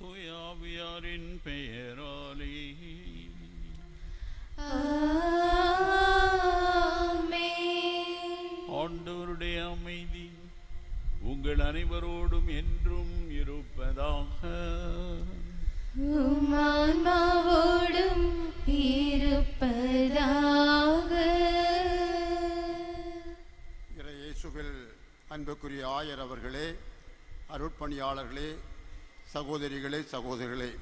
தூயாவியாரின் பெயராலே ஆண்டவருடைய அமைதி உங்கள் அனைவரோடும் என்றும் இருப்பதாக உம்மான்மாவோடும் இருப்பதாக இறை இயேசுவில் அன்புக்குரிய ஆயர் அவர்களே அருட்பணியாளர்களே சகோதரிகளே சகோதரிகளே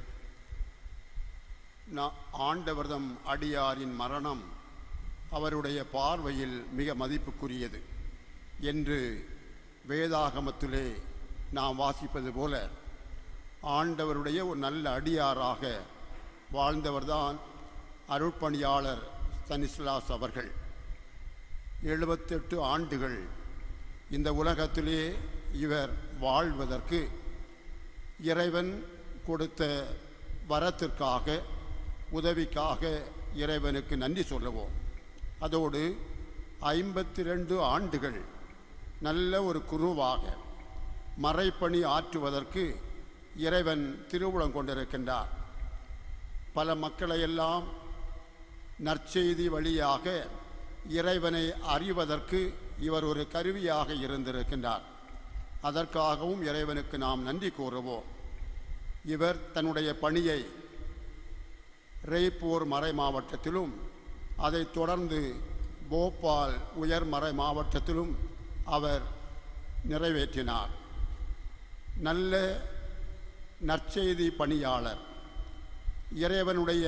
நான் ஆண்டவர்தம் அடியாரின் மரணம் அவருடைய பார்வையில் மிக மதிப்புக்குரியது என்று வேதாகமத்திலே நாம் வாசிப்பது போல ஆண்டவருடைய ஒரு நல்ல அடியாராக வாழ்ந்தவர்தான் அருட்பணியாளர் ஸ்தனிஸ்லாஸ் அவர்கள் எழுபத்தெட்டு ஆண்டுகள் இந்த உலகத்திலே இவர் வாழ்வதற்கு இறைவன் கொடுத்த வரத்திற்காக உதவிக்காக இறைவனுக்கு நன்றி சொல்லுவோம் அதோடு ஐம்பத்தி ரெண்டு ஆண்டுகள் நல்ல ஒரு குருவாக மறைப்பணி ஆற்றுவதற்கு இறைவன் திருவுளம் கொண்டிருக்கின்றார் பல மக்களையெல்லாம் நற்செய்தி வழியாக இறைவனை அறிவதற்கு இவர் ஒரு கருவியாக இருந்திருக்கின்றார் அதற்காகவும் இறைவனுக்கு நாம் நன்றி கூறுவோம் இவர் தன்னுடைய பணியை ரேப்பூர் மறை மாவட்டத்திலும் அதைத் தொடர்ந்து போபால் உயர்மறை மாவட்டத்திலும் அவர் நிறைவேற்றினார் நல்ல நற்செய்தி பணியாளர் இறைவனுடைய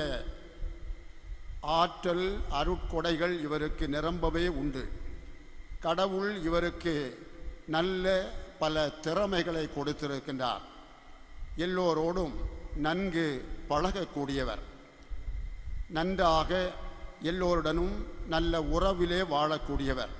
ஆற்றல் அருட்கொடைகள் இவருக்கு நிரம்பவே உண்டு கடவுள் இவருக்கு நல்ல பல திறமைகளை கொடுத்திருக்கின்றார் எல்லோரோடும் நன்கு பழகக்கூடியவர் நன்றாக எல்லோருடனும் நல்ல உறவிலே வாழக்கூடியவர்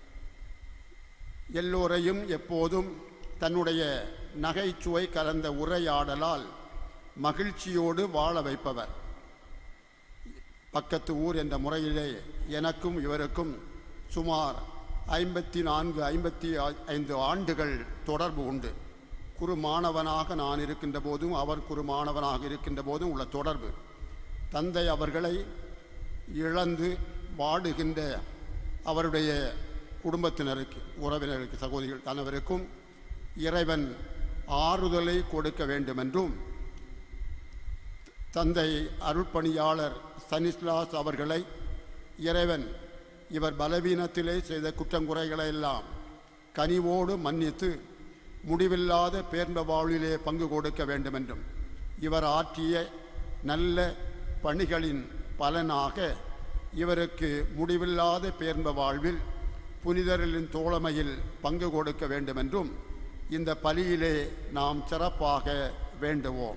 எல்லோரையும் எப்போதும் தன்னுடைய நகைச்சுவை கலந்த உரையாடலால் மகிழ்ச்சியோடு வாழ வைப்பவர் பக்கத்து ஊர் என்ற முறையிலே எனக்கும் இவருக்கும் சுமார் ஐம்பத்தி நான்கு ஐம்பத்தி ஐந்து ஆண்டுகள் தொடர்பு உண்டு குரு மாணவனாக நான் இருக்கின்ற போதும் அவர் குரு மாணவனாக இருக்கின்ற போதும் உள்ள தொடர்பு தந்தை அவர்களை இழந்து வாடுகின்ற அவருடைய குடும்பத்தினருக்கு உறவினருக்கு சகோதரிகள் அனைவருக்கும் இறைவன் ஆறுதலை கொடுக்க வேண்டுமென்றும் தந்தை அருட்பணியாளர் ஸ்தனிஸ்லாஸ் அவர்களை இறைவன் இவர் பலவீனத்திலே செய்த குற்றங்குறைகளை எல்லாம் கனிவோடு மன்னித்து முடிவில்லாத பேர்ந்த வாழ்விலே பங்கு கொடுக்க வேண்டுமென்றும் இவர் ஆற்றிய நல்ல பணிகளின் பலனாக இவருக்கு முடிவில்லாத பேர்ந்த வாழ்வில் புனிதர்களின் தோழமையில் பங்கு கொடுக்க வேண்டுமென்றும் இந்த பலியிலே நாம் சிறப்பாக வேண்டுவோம்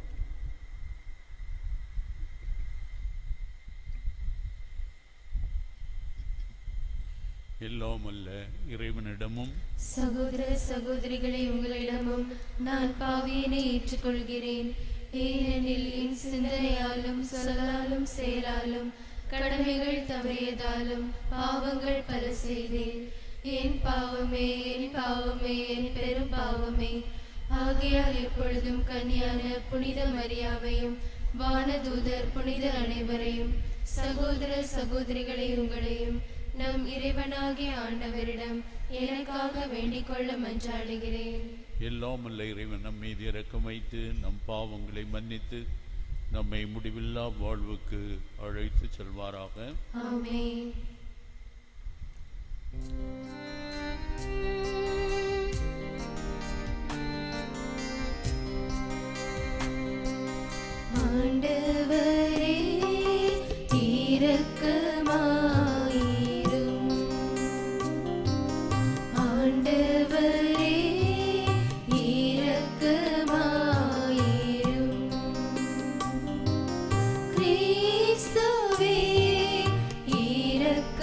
எல்லாம் அல்ல இறைவனிடமும் சகோதர சகோதரிகளை உங்களிடமும் நான் பாவியனை ஏற்றுக்கொள்கிறேன் ஏனெனில் என் சிந்தனையாலும் சொல்லாலும் செயலாலும் கடமைகள் தவறியதாலும் பாவங்கள் பல செய்தேன் என் பாவமே என் பாவமே என் பெரும் பாவமே ஆகையால் எப்பொழுதும் கன்னியான புனித மரியாவையும் வானதூதர் புனிதர் அனைவரையும் சகோதர சகோதரிகளை உங்களையும் நம் இறைவனாகிய ஆண்டவரிடம் எனக்காக வேண்டிக் கொள்ள மன்றாடுகிறேன் எல்லாம் அல்ல இறைவன் நம் மீது இறக்கம் வைத்து நம் பாவங்களை மன்னித்து நம்மை முடிவில்லா வாழ்வுக்கு அழைத்து செல்வாராக ஆமென் ஆண்டவரே இரக்கமாயிரும் ஆண்டவரே இரக்கமாயிரும் கிறிஸ்துவே இரக்கமாயிரும்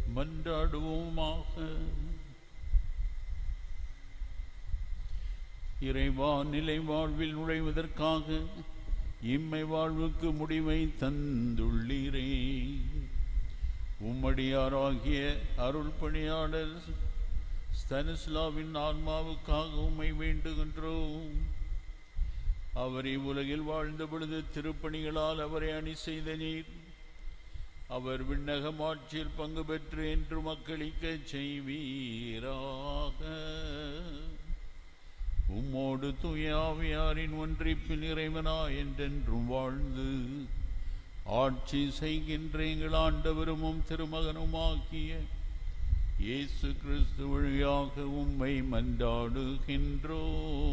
மன்றாடுவோமாக இறைவா நிலை வாழ்வில் நுழைவதற்காக இம்மை வாழ்வுக்கு முடிவை தந்துள்ளீரே உம்மடியாராகிய அருள் பணியாளர் ஸ்தனிஸ்லாவின் ஆன்மாவுக்காக உம்மை வேண்டுகின்றோம் அவர் இவ்வுலகில் வாழ்ந்த பொழுது திருப்பணிகளால் அவரை அணி செய்த நீர் அவர் விண்ணகம் ஆட்சியில் பங்கு பெற்று என்று மக்களிக்கச் செய்வீராக உம்மோடு தூயாவியாரின் ஒன்றிப்பில் இறைவனா என்றென்றும் வாழ்ந்து ஆட்சி செய்கின்ற எங்கள் ஆண்டவரும் உம் திருமகனுமாகிய இயேசு கிறிஸ்து வழியாக உம்மை மன்றாடுகின்றோ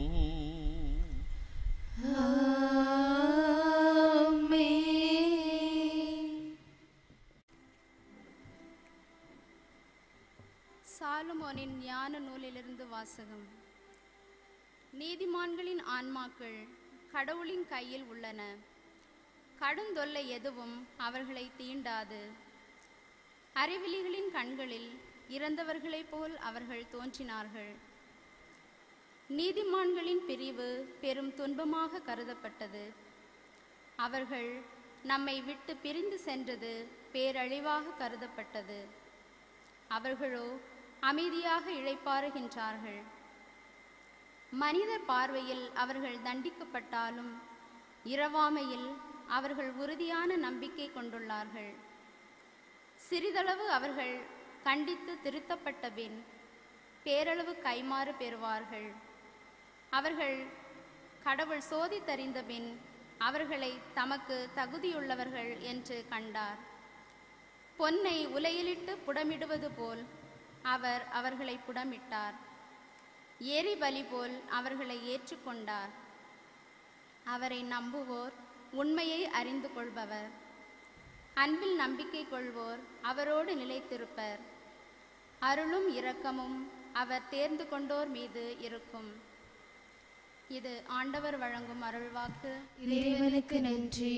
சாலுமோனின் ஞான நூலிலிருந்து வாசகம் நீதிமான்களின் ஆன்மாக்கள் கடவுளின் கையில் உள்ளன கடுந்தொல்லை எதுவும் அவர்களை தீண்டாது அறிவிலிகளின் கண்களில் இறந்தவர்களைப் போல் அவர்கள் தோன்றினார்கள் நீதிமான்களின் பிரிவு பெரும் துன்பமாக கருதப்பட்டது அவர்கள் நம்மை விட்டு பிரிந்து சென்றது பேரழிவாக கருதப்பட்டது அவர்களோ அமைதியாக இழைப்பாறுகின்றார்கள் மனிதர் பார்வையில் அவர்கள் தண்டிக்கப்பட்டாலும் இரவாமையில் அவர்கள் உறுதியான நம்பிக்கை கொண்டுள்ளார்கள் சிறிதளவு அவர்கள் கண்டித்து திருத்தப்பட்ட பின் பேரளவு கைமாறு பெறுவார்கள் அவர்கள் கடவுள் சோதித்தறிந்த பின் அவர்களை தமக்கு தகுதியுள்ளவர்கள் என்று கண்டார் பொன்னை உலையிலிட்டு புடமிடுவது போல் அவர் அவர்களை புடமிட்டார் எரி பலி போல் அவர்களை ஏற்றுக்கொண்டார் அவரை நம்புவோர் உண்மையை அறிந்து கொள்பவர் அன்பில் நம்பிக்கை கொள்வோர் அவரோடு நிலைத்திருப்பர் அருளும் இரக்கமும் அவர் தேர்ந்து கொண்டோர் மீது இருக்கும் இது ஆண்டவர் வழங்கும் அருள்வாக்கு இறைவனுக்கு நன்றி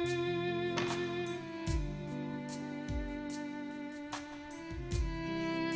ஆ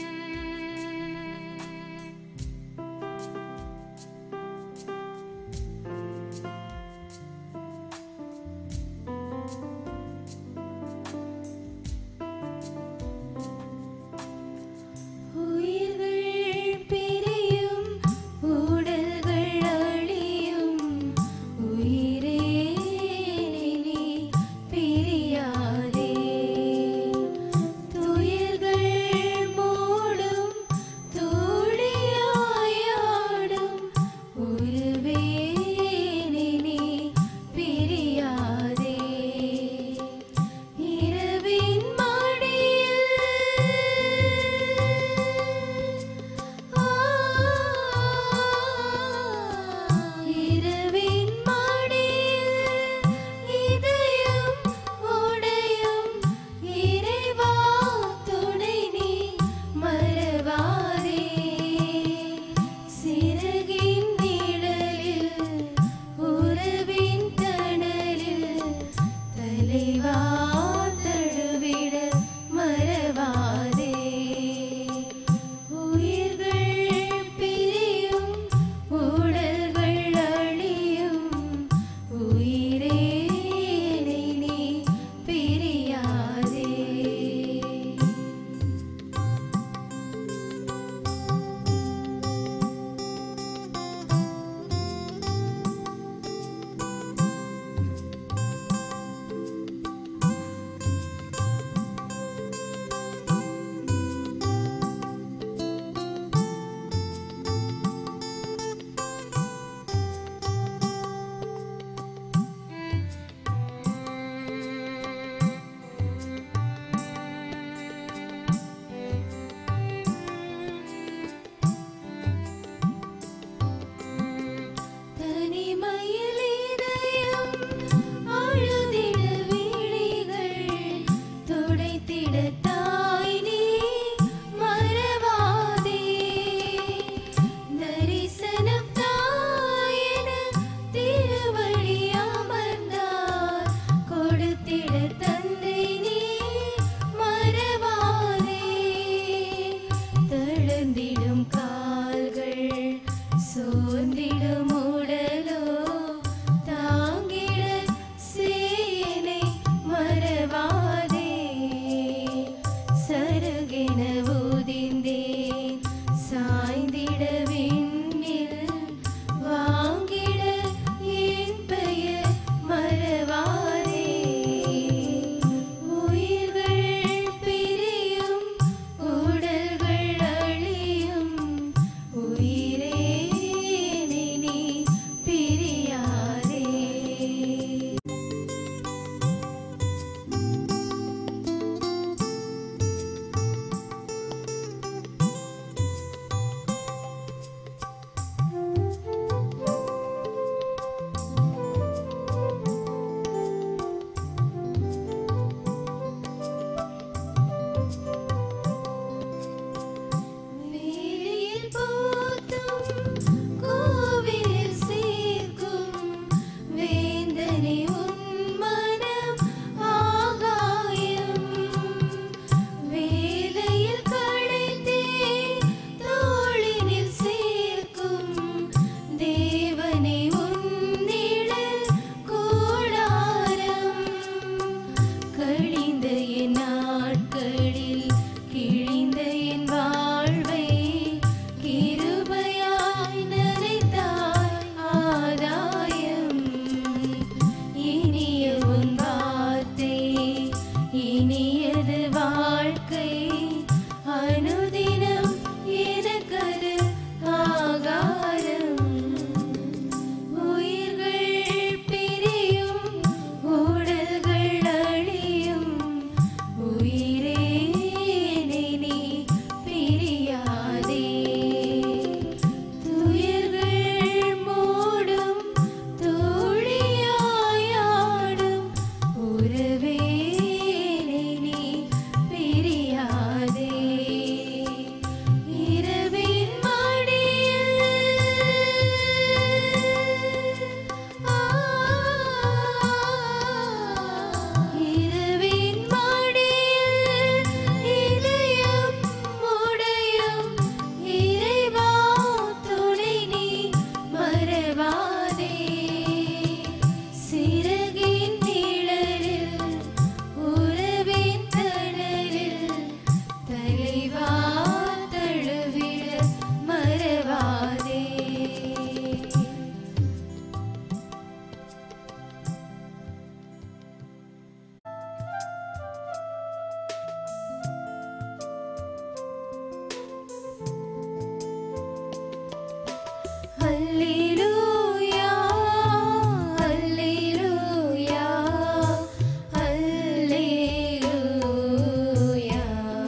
சோர்ந்திடும் உடலோ தாங்கிட சேனை மறவாதே சருகென ஊதிந்தேன் சாய்ந்திட விண்ணில் வாங்கிட என் பெயர் மறவாதே உயிர்கள் பிரியும் உடல்கள் அழியும் உயிரே என்னை நீ பிரியாதே வேலியில் போத்தும் கோவிலில் சேர்க்கும் வேந்தனை உன் மனம் ஆகாயம் வேலையில் கடைந்தே தோளினில் சேர்க்கும் தேவனை உன் நிழல் கூடாரம் கழிந்த என் நாட்களில் கிழிந்த என் வாழ்வை கிருபையாய் நனைத்தாய் ஆதாயம் இனிய உன் வார்த்தை இனியது வாழ்க்கை அனுதினம் எனக்கது ஆகாரம் உயிர்கள் பிரியும் உடல்கள் அழியும் உயிரே என்னை நீ பிரியாதே துயர்கள் மூடும் தூளியாயாடும் உறவே என்னை நீ பிரியாதே இரவின் மடியில் இரவின் மடியில் இதயம் உடையும் இறைவா துணை நீ மறவாதே சிறகின் நிழலில் உறவின் தணலில் தலைவா தழுவிட மறவாதே அல்லேலூயா அல்லேலூயா அல்லேலூயா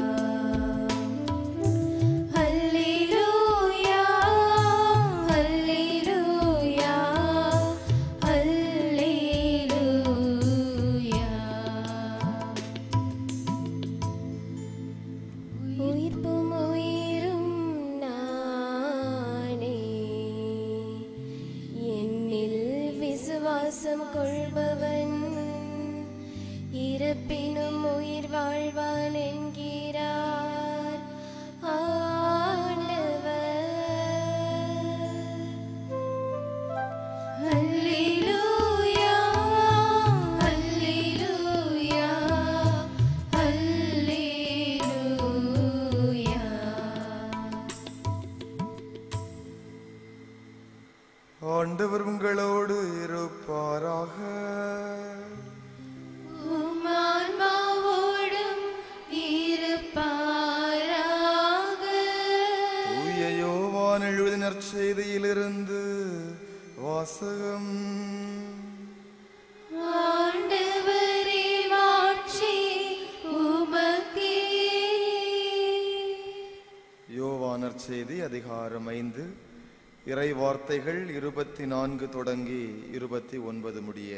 அல்லேலூயா அல்லேலூயா அல்லேலூயா உயிர்ப்பும் உயிரும் நானே என்னில் விசுவாசம் கொள்பவன் இறப்பினும் உயிர் வாழ்வான் என்கிறார் ஆண்டவர் அல்லேலூயா அல்லேலூயா அல்லேலூயா ஆண்டவர் உங்களோடு இருப்பாராக உம்மான்மாவோடும் இருப்பாராக தூய யோவான் எழுதின நற்செய்தியிலிருந்து வாசகம் ஆண்டவரே மாட்சி உமக்கே யோவான் நற்செய்தி அதிகாரம் ஐந்து இறை வார்த்தைகள் இருபத்தி நான்கு தொடங்கி இருபத்தி ஒன்பது முடிய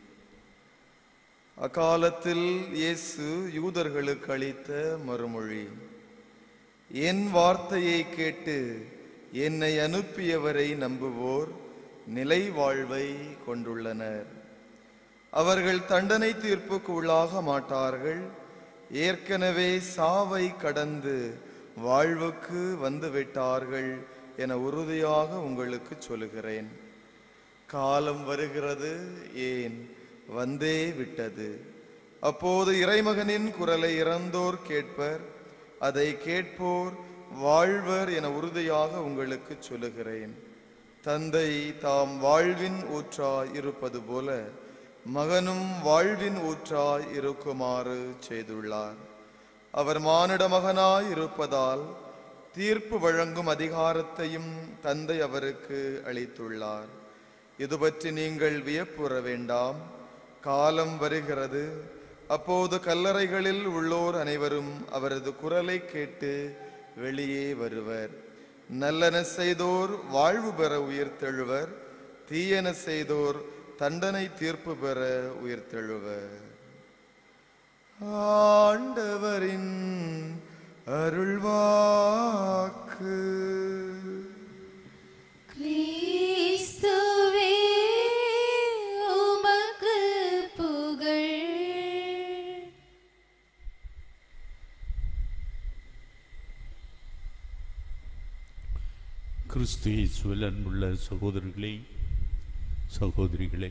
அக்காலத்தில் இயேசு யூதர்களுக்கு அளித்த மறுமொழி என் வார்த்தையை கேட்டு என்னை அனுப்பியவரை நம்புவோர் நிலை வாழ்வை கொண்டுள்ளனர் அவர்கள் தண்டனை தீர்ப்புக்கு உள்ளாக மாட்டார்கள் ஏற்கனவே சாவை கடந்து வாழ்வுக்கு வந்துவிட்டார்கள் என உறுதியாக உங்களுக்கு சொல்லுகிறேன் காலம் வருகிறது ஏன் வந்தே விட்டது அப்போது இறைமகனின் குரலை இறந்தோர் கேட்பர் அதை கேட்போர் வாழ்வர் என உறுதியாக உங்களுக்கு சொல்லுகிறேன் தந்தை தாம் வாழ்வின் ஊற்றாய் இருப்பது போல மகனும் வாழ்வின் ஊற்றாய் இருக்குமாறு செய்துள்ளார் அவர் மானிட மகனாய் இருப்பதால் தீர்ப்பு வழங்கும் அதிகாரத்தையும் தந்தை அவருக்கு அளித்துள்ளார் இது பற்றி நீங்கள் வியப்புற வேண்டாம் காலம் வருகிறது அப்போது கல்லறைகளில் உள்ளோர் அனைவரும் அவரது குரலை கேட்டு வெளியே வருவர் நல்லன செய்தோர் வாழ்வு பெற உயிர்த்தெழுவர் தீயன செய்தோர் தண்டனை தீர்ப்பு பெற உயிர்த்தெழுவர் ஆண்டவரின் அருள்வாக்கு கிறிஸ்துவே உமக்கு புகழ் கிறிஸ்து இயேசுவில் அன்புள்ள சகோதரர்களே சகோதரிகளே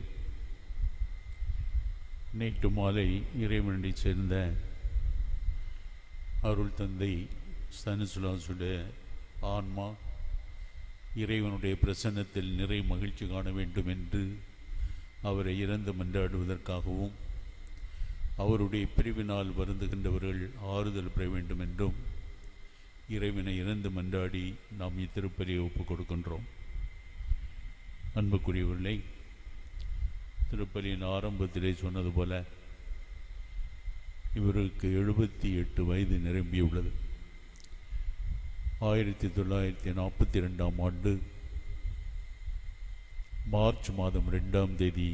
நேற்று மாலை இறைவனை சேர்ந்த அருள் தந்தை ஸ்தனிசுலாசுடைய ஆன்மா இறைவனுடைய பிரசன்னத்தில் நிறை மகிழ்ச்சி காண வேண்டும் என்று அவரை இறந்து மன்றாடுவதற்காகவும் அவருடைய பிரிவினால் வருந்துகின்றவர்கள் ஆறுதல் பெற வேண்டும் என்றும் இறைவனை இறந்து மன்றாடி நாம் இத்திருப்பலியை ஒப்புக் கொடுக்கின்றோம் அன்புக்குரியவர்களே திருப்பலியின் ஆரம்பத்திலே சொன்னது போல இவருக்கு எழுபத்தி எட்டு வயது நிரம்பியுள்ளது ஆயிரத்தி தொள்ளாயிரத்தி நாற்பத்தி ரெண்டாம் ஆண்டு மார்ச் மாதம் ரெண்டாம் தேதி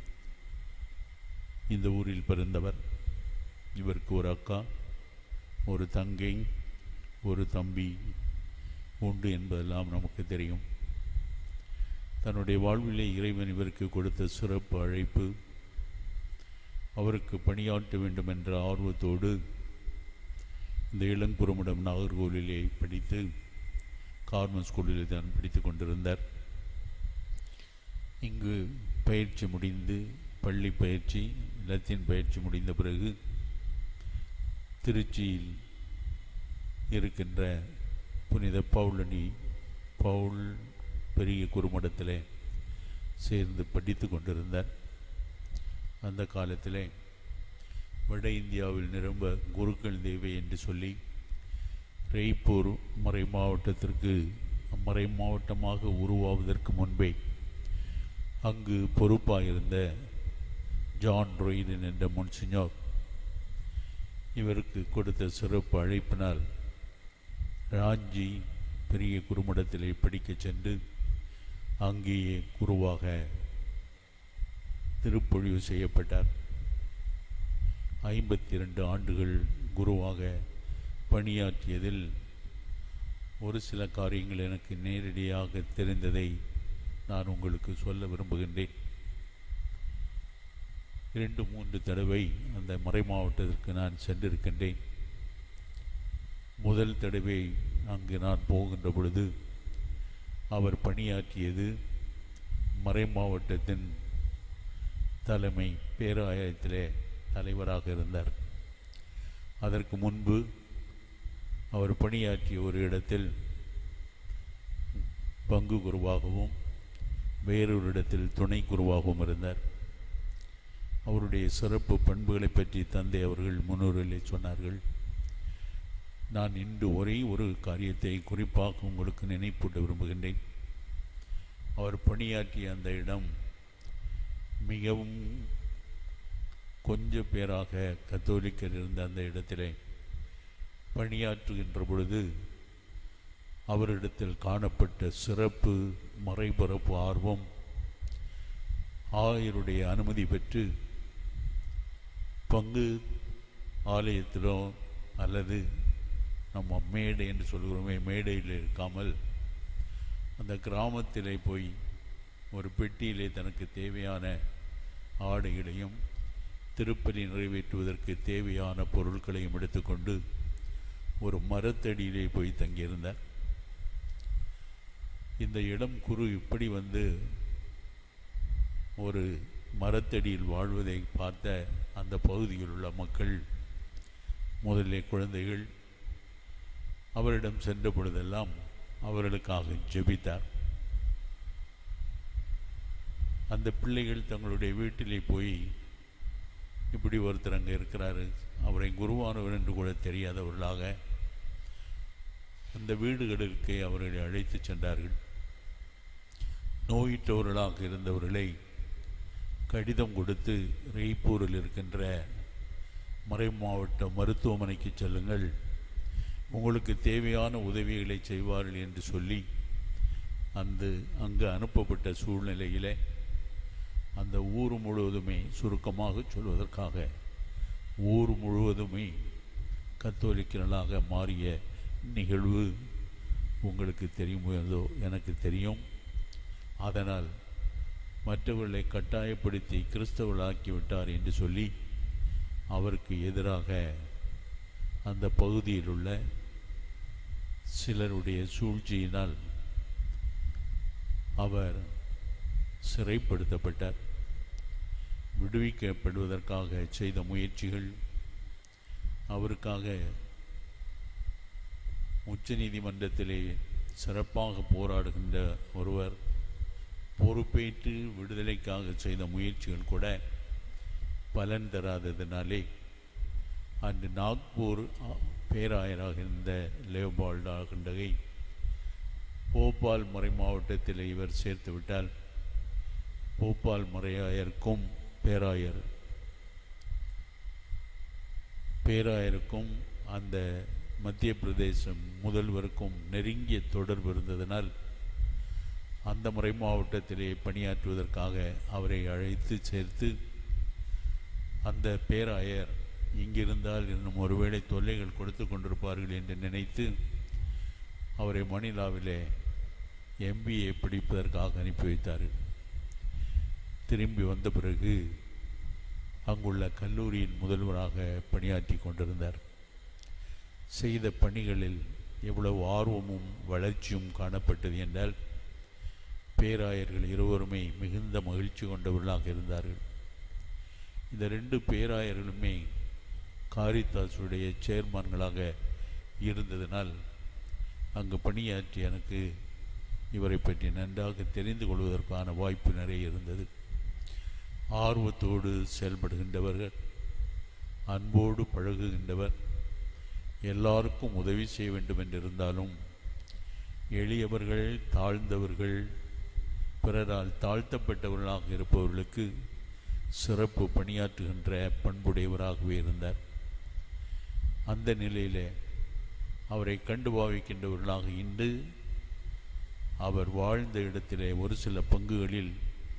இந்த ஊரில் பிறந்தவர் இவருக்கு ஒரு அக்கா ஒரு தங்கை ஒரு தம்பி உண்டு என்பதெல்லாம் நமக்கு தெரியும் தன்னுடைய வாழ்விலே இறைவன் இவருக்கு கொடுத்த சிறப்பு அழைப்பு அவருக்கு பணியாற்ற வேண்டும் என்ற ஆர்வத்தோடு இந்த இளங்குறுமிடம் நாகர்கோவிலிலே படித்து கார்மன் ஸ்கூலிலே தான் படித்து கொண்டிருந்தார் இங்கு பயிற்சி முடிந்து பள்ளி பயிற்சி லத்தீன் பயிற்சி முடிந்த பிறகு திருச்சியில் இருக்கின்ற புனித பவுலனி பவுல் பெரிய குறுமடத்திலே சேர்ந்து படித்து கொண்டிருந்தார் அந்த காலத்திலே வட இந்தியாவில் நிரம்ப குருக்கள் தேவை என்று சொல்லி ரெய்ப்பூர் மறை மாவட்டத்திற்கு மறை மாவட்டமாக உருவாவதற்கு முன்பே அங்கு பொறுப்பாயிருந்த ஜான் ரொய்டன் என்ற முன்சிஞார் இவருக்கு கொடுத்த சிறப்பு அழைப்பினால் ராஞ்சி பெரிய குறுமடத்திலே படிக்கச் சென்று அங்கேயே குருவாக திருப்பொழிவு செய்யப்பட்டார் ஐம்பத்தி இரண்டு ஆண்டுகள் குருவாக பணியாற்றியதில் ஒரு சில காரியங்கள் எனக்கு நேரடியாக தெரிந்ததை நான் உங்களுக்கு சொல்ல விரும்புகின்றேன் இரண்டு மூன்று தடவை அந்த மறை மாவட்டத்திற்கு நான் சென்றிருக்கின்றேன் முதல் தடவை அங்கு நான் போகின்ற பொழுது அவர் பணியாற்றியது மறை மாவட்டத்தின் தலைமை பேராயத்திலே தலைவராக இருந்தார் அதற்கு முன்பு அவர் பணியாற்றிய ஒரு இடத்தில் பங்கு குருவாகவும் வேறொரு இடத்தில் துணை குருவாகவும் இருந்தார் அவருடைய சிறப்பு பண்புகளை பற்றி தந்தை அவர்கள் முன்னுரையிலே சொன்னார்கள் நான் இன்று ஒரே ஒரு காரியத்தை குறிப்பாக உங்களுக்கு நினைப்பூட்ட விரும்புகின்றேன் அவர் பணியாற்றிய அந்த இடம் மிகவும் கொஞ்ச பேராக கத்தோலிக்கர் இருந்த அந்த இடத்திலே பணியாற்றுகின்ற பொழுது அவரிடத்தில் காணப்பட்ட சிறப்பு மறைபரப்பு ஆர்வம் ஆயருடைய அனுமதி பெற்று பங்கு ஆலயத்திலோ அல்லது நம்ம மேடை என்று சொல்கிறோமே மேடையில் இருக்காமல் அந்த கிராமத்திலே போய் ஒரு பெட்டியிலே தனக்கு தேவையான ஆடைகளையும் திருப்பலி நிறைவேற்றுவதற்கு தேவையான பொருட்களையும் எடுத்துக்கொண்டு ஒரு மரத்தடியிலே போய் தங்கியிருந்தார் இந்த இளம் குரு இப்படி வந்து ஒரு மரத்தடியில் வாழ்வதை பார்த்த அந்த பகுதியில் உள்ள மக்கள் முதலிலே குழந்தைகள் அவரிடம் சென்ற பொழுதெல்லாம் அவர்களுக்காக ஜெபித்தார் அந்த பிள்ளைகள் தங்களுடைய வீட்டிலே போய் இப்படி ஒருத்தர் அங்கே இருக்கிறாரு அவரை குருவானவர் என்று கூட தெரியாதவர்களாக அந்த வீடுகளுக்கு அவர்களை அழைத்து சென்றார்கள் நோயிட்டவர்களாக இருந்தவர்களை கடிதம் கொடுத்து ரெய்ப்பூரில் இருக்கின்ற மறை மாவட்ட மருத்துவமனைக்கு செல்லுங்கள் உங்களுக்கு தேவையான உதவிகளை செய்வார்கள் என்று சொல்லி அந்த அங்கு அனுப்பப்பட்ட சூழ்நிலையிலே அந்த ஊர் முழுவதுமே சுருக்கமாக சொல்வதற்காக ஊர் முழுவதுமே கத்தோலிக்கர்களாக மாறிய நிகழ்வு உங்களுக்கு தெரியுமோ ஏதோ எனக்கு தெரியும் அதனால் மற்றவர்களை கட்டாயப்படுத்தி கிறிஸ்தவர்களாக்கி விட்டார் என்று சொல்லி அவருக்கு எதிராக அந்த பகுதியில் உள்ள சிலருடைய சூழ்ச்சியினால் அவர் சிறைப்படுத்தப்பட்டார் விடுவிக்கப்படுவதற்காக செய்த முயற்சிகள் அவருக்காக உச்சநீதிமன்றத்திலே சிறப்பாக போராடுகின்ற ஒருவர் பொறுப்பேற்று விடுதலைக்காக செய்த முயற்சிகள் கூட பலன் தராததினாலே அன்று நாக்பூர் அ- பேராயராக இருந்த லேபால்ட் ஆகின்றகை போபால் மறை மாவட்டத்தில் இவர் சேர்த்து விட்டால் போபால் மறையாயருக்கும் பேராயர் பேராயருக்கும் அந்த மத்திய பிரதேசம் முதல்வருக்கும் நெருங்கிய தொடர்பு இருந்ததனால் அந்த முறை மாவட்டத்திலே பணியாற்றுவதற்காக அவரை அழைத்து சேர்த்து அந்த பேராயர் இங்கிருந்தால் இன்னும் ஒருவேளை தொல்லைகள் கொடுத்து கொண்டிருப்பார்கள் என்று நினைத்து அவரை மணிலாவிலே எம்பிஏ படிப்பதற்காக அனுப்பி வைத்தார்கள் திரும்பி வந்த பிறகு அங்குள்ள கல்லூரியின் முதல்வராக பணியாற்றி கொண்டிருந்தார் செய்த பணிகளில் எவ்வளவு ஆர்வமும் வளர்ச்சியும் காணப்பட்டது என்றால் பேராயர்கள் இருவருமே மிகுந்த மகிழ்ச்சி கொண்டவர்களாக இருந்தார்கள் இந்த ரெண்டு பேராயர்களுமே காரித்தாஸுடைய சேர்மான்களாக இருந்ததனால் அங்கு பணியாற்றி எனக்கு இவரை பற்றி நன்றாக தெரிந்து கொள்வதற்கான வாய்ப்பு நிறைய இருந்தது ஆர்வத்தோடு செயல்படுகின்றவர்கள் அன்போடு பழகுகின்றவர் எல்லாருக்கும் உதவி செய்ய வேண்டும் என்றிருந்தாலும் எளியவர்கள் தாழ்ந்தவர்கள் பிறரால் தாழ்த்தப்பட்டவர்களாக இருப்பவர்களுக்கு சிறப்பு பணியாற்றுகின்ற பண்புடையவராகவே இருந்தார் அந்த நிலையிலே அவரை கண்டு பாவிக்கின்றவர்களாக இன்று அவர் வாழ்ந்த இடத்திலே ஒரு சில பங்குகளில்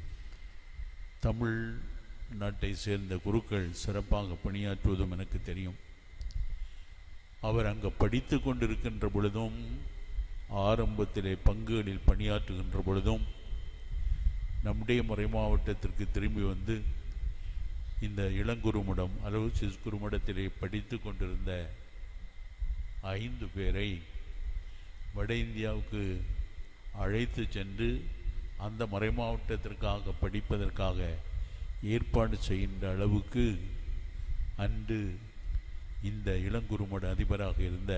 தமிழ் நாட்டை சேர்ந்த குருக்கள் சிறப்பாக பணியாற்றுவதும் எனக்கு தெரியும் அவர் அங்கே படித்து கொண்டிருக்கின்ற பொழுதும் ஆரம்பத்திலே பங்குகளில் பணியாற்றுகின்ற பொழுதும் நம்முடைய மறை மாவட்டத்திற்கு திரும்பி வந்து இந்த இளங்குருமடம் அலோசிஸ் குருமடத்திலே படித்து கொண்டிருந்த ஐந்து பேரை வட இந்தியாவுக்கு அழைத்து சென்று அந்த மறை மாவட்டத்திற்காக படிப்பதற்காக ஏற்பாடு செய்கின்ற அளவுக்கு அன்று இந்த இளங்குருமட அதிபராக இருந்த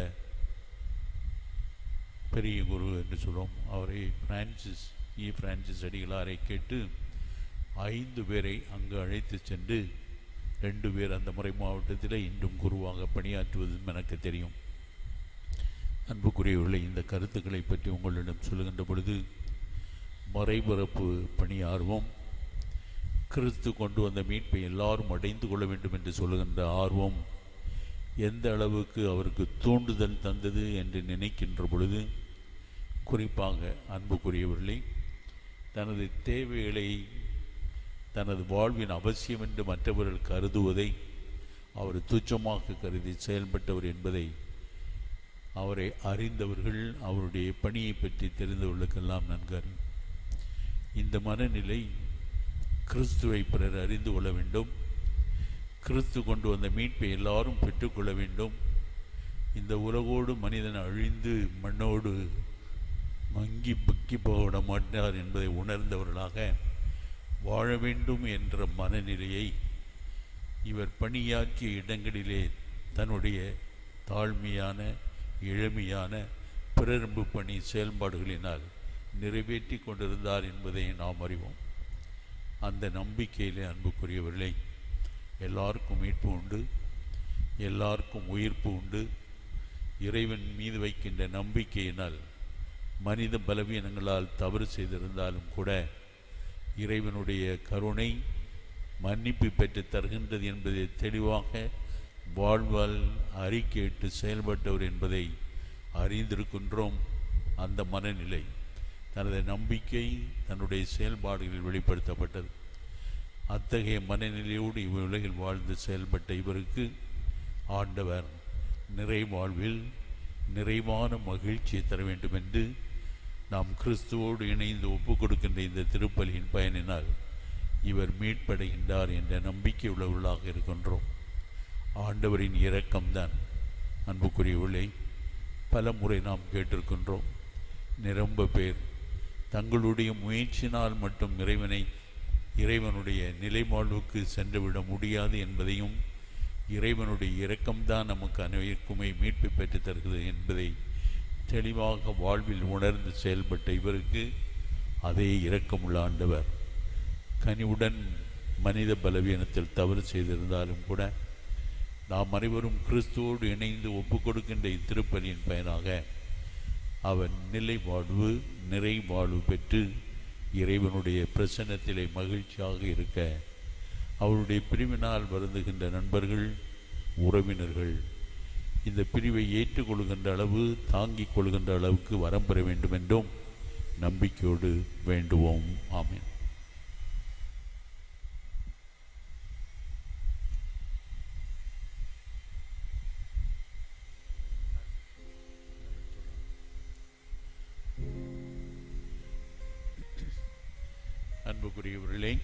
பெரிய குரு என்று சொல்லுவோம் அவரை பிரான்சிஸ் இ பிரான்சிஸ் அடிகளாரை கேட்டு ஐந்து பேரை அங்கு அழைத்து சென்று ரெண்டு பேர் அந்த முறை மாவட்டத்தில் இன்றும் குருவாக பணியாற்றுவதும் எனக்கு தெரியும் அன்புக்குரியவர்களை இந்த கருத்துக்களை பற்றி உங்களிடம் சொல்லுகின்ற பொழுது மறைபரப்பு பணி ஆர்வம் கிறிஸ்து கொண்டு வந்த மீட்பை எல்லாரும் அடைந்து கொள்ள வேண்டும் என்று சொல்லுகின்ற ஆர்வம் எந்த அளவுக்கு அவருக்கு தூண்டுதல் தந்தது என்று நினைக்கின்ற பொழுது குறிப்பாக அன்புக்குரியவர்களை தனது தேவைகளை தனது வாழ்வின் அவசியம் என்று மற்றவர்கள் கருதுவதை அவர் துச்சமாக கருதி செயல்பட்டவர் என்பதை அவரை அறிந்தவர்கள் அவருடைய பணியை பற்றி தெரிந்தவர்களுக்கெல்லாம் நன்கு அறியும் இந்த மனநிலை கிறிஸ்துவை பிறர் அறிந்து கொள்ள வேண்டும் கிறிஸ்து கொண்டு வந்த மீட்பை எல்லாரும் பெற்றுக்கொள்ள வேண்டும் இந்த உலகோடு மனிதன் அழிந்து மண்ணோடு மங்கி பக்கி போட மாட்டார் என்பதை உணர்ந்தவர்களாக வாழ வேண்டும் என்ற மனநிலையை இவர் பணியாற்றிய இடங்களிலே தன்னுடைய தாழ்மையான எளிமையான பிறரம்பு பணி செயல்பாடுகளினால் நிறைவேற்றி கொண்டிருந்தார் என்பதை நாம் அறிவோம் அந்த நம்பிக்கையிலே அன்புக்குரியவர்களே எல்லாருக்கும் மீட்பு உண்டு எல்லாருக்கும் உயிர்ப்பு உண்டு இறைவன் மீது வைக்கின்ற நம்பிக்கையினால் மனித பலவீனங்களால் தவறு செய்திருந்தாலும் கூட இறைவனுடைய கருணை மன்னிப்பு பெற்று தருகின்றது என்பதை தெளிவாக வாழ்வால் அறிக்கையிட்டு செயல்பட்டவர் என்பதை அறிந்திருக்கின்றோம் அந்த மனநிலை தனது நம்பிக்கை தன்னுடைய செயல்பாடுகளில் வெளிப்படுத்தப்பட்டது அத்தகைய மனநிலையோடு இவ்வுலகில் வாழ்ந்து செயல்பட்ட இவருக்கு ஆண்டவர் நிறைவாழ்வில் நிறைவான மகிழ்ச்சியை தர வேண்டும் என்று நாம் கிறிஸ்துவோடு இணைந்து ஒப்புக் கொடுக்கின்ற இந்த திருப்பலியின் பயனினால் இவர் மீட்படைகின்றார் என்ற நம்பிக்கை உள்ளவர்களாக இருக்கின்றோம் ஆண்டவரின் இரக்கம்தான் அன்புக்குரியவர்களே பல முறை நாம் கேட்டிருக்கின்றோம் நிரம்ப பேர் தங்களுடைய முயற்சினால் மட்டும் இறைவனை இறைவனுடைய நிலைமாழ்வுக்கு சென்றுவிட முடியாது என்பதையும் இறைவனுடைய இரக்கம்தான் நமக்கு அனைவருக்குமே மீட்பு பெற்றுத் தருகிறது என்பதை தெளிவாக வாழ்வில் உணர்ந்து செயல்பட்ட இவருக்கு அதே இரக்கமுள்ள ஆண்டவர் கனிவுடன் மனித பலவீனத்தில் தவறு செய்திருந்தாலும் கூட நாம் அனைவரும் கிறிஸ்துவோடு இணைந்து ஒப்புக் கொடுக்கின்ற இத்திருப்பலியின் பயனாக அவன் நிலை வாழ்வு நிறை வாழ்வு பெற்று இறைவனுடைய பிரசன்னத்திலே மகிழ்ச்சியாக இருக்க அவருடைய பிரிவினால் வருந்துகின்ற நண்பர்கள் உறவினர்கள் இந்த பிரிவை ஏற்றுக்கொள்கின்ற அளவு தாங்கிக் கொள்கின்ற அளவுக்கு வரம் பெற வேண்டும் என்றும் நம்பிக்கையோடு வேண்டுவோம் ஆமென் அன்புக்குரியவர்களே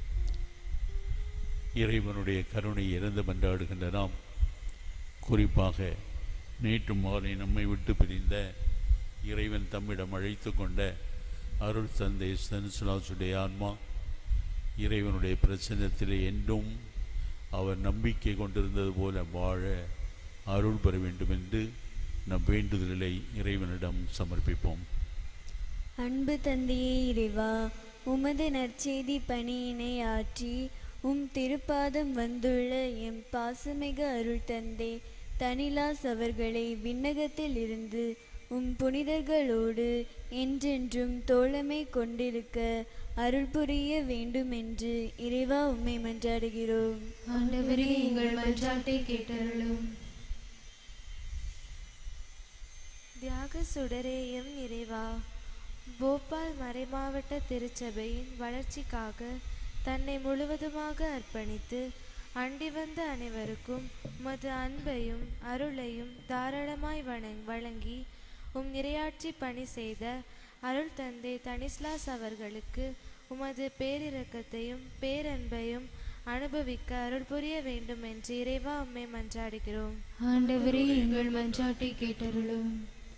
இறைவனுடைய கருணை இறந்து மன்றாடுகின்ற நாம் குறிப்பாக நேற்று மாலை நம்மை விட்டு பிரிந்த இறைவன் தம்மிடம் அழைத்து கொண்ட அருள் தந்தை ஸ்தனிஸ்லாசுடைய ஆன்மா இறைவனுடைய பிரசன்னத்திலே என்றும் அவர் நம்பிக்கை கொண்டிருந்தது போல வாழ அருள் பெற வேண்டும் என்று நம் வேண்டுதலை இறைவனிடம் சமர்ப்பிப்போம் அன்பு தந்தையே இறைவா உமது நற்செய்தி பணியினை ஆற்றி உம் திருப்பாதம் வந்துள்ள எம் பாசமிகு அருள் தந்தை தனிலாஸ் அவர்களை விண்ணகத்தில் இருந்து உம் புனிதர்களோடு என்றென்றும் தோழமை கொண்டிருக்க அருள் புரிய வேண்டுமென்று இறைவா உம்மை மன்றாடுகிறோம் ஆண்டவரே எங்கள் மன்றாட்டை கேட்டருளும் தியாக சுடரே எம் இறைவா போபால் மறைமாவட்ட திருச்சபையின் வளர்ச்சிக்காக தன்னை முழுவதுமாக அர்ப்பணித்து அண்டி வந்த அனைவருக்கும் உமது அன்பையும் அருளையும் தாராளமாய் வணங் வழங்கி உம் இரையாட்சி பணி செய்த அருள் தந்தை தனிஸ்லாஸ் அவர்களுக்கு உமது பேரிரக்கத்தையும் பேரன்பையும் அனுபவிக்க அருள் புரிய வேண்டும் என்று இறைவா உம்மை மன்றாடுகிறோம் ஆண்டவரே எங்கள் மன்றாட்டை கேட்டருளும்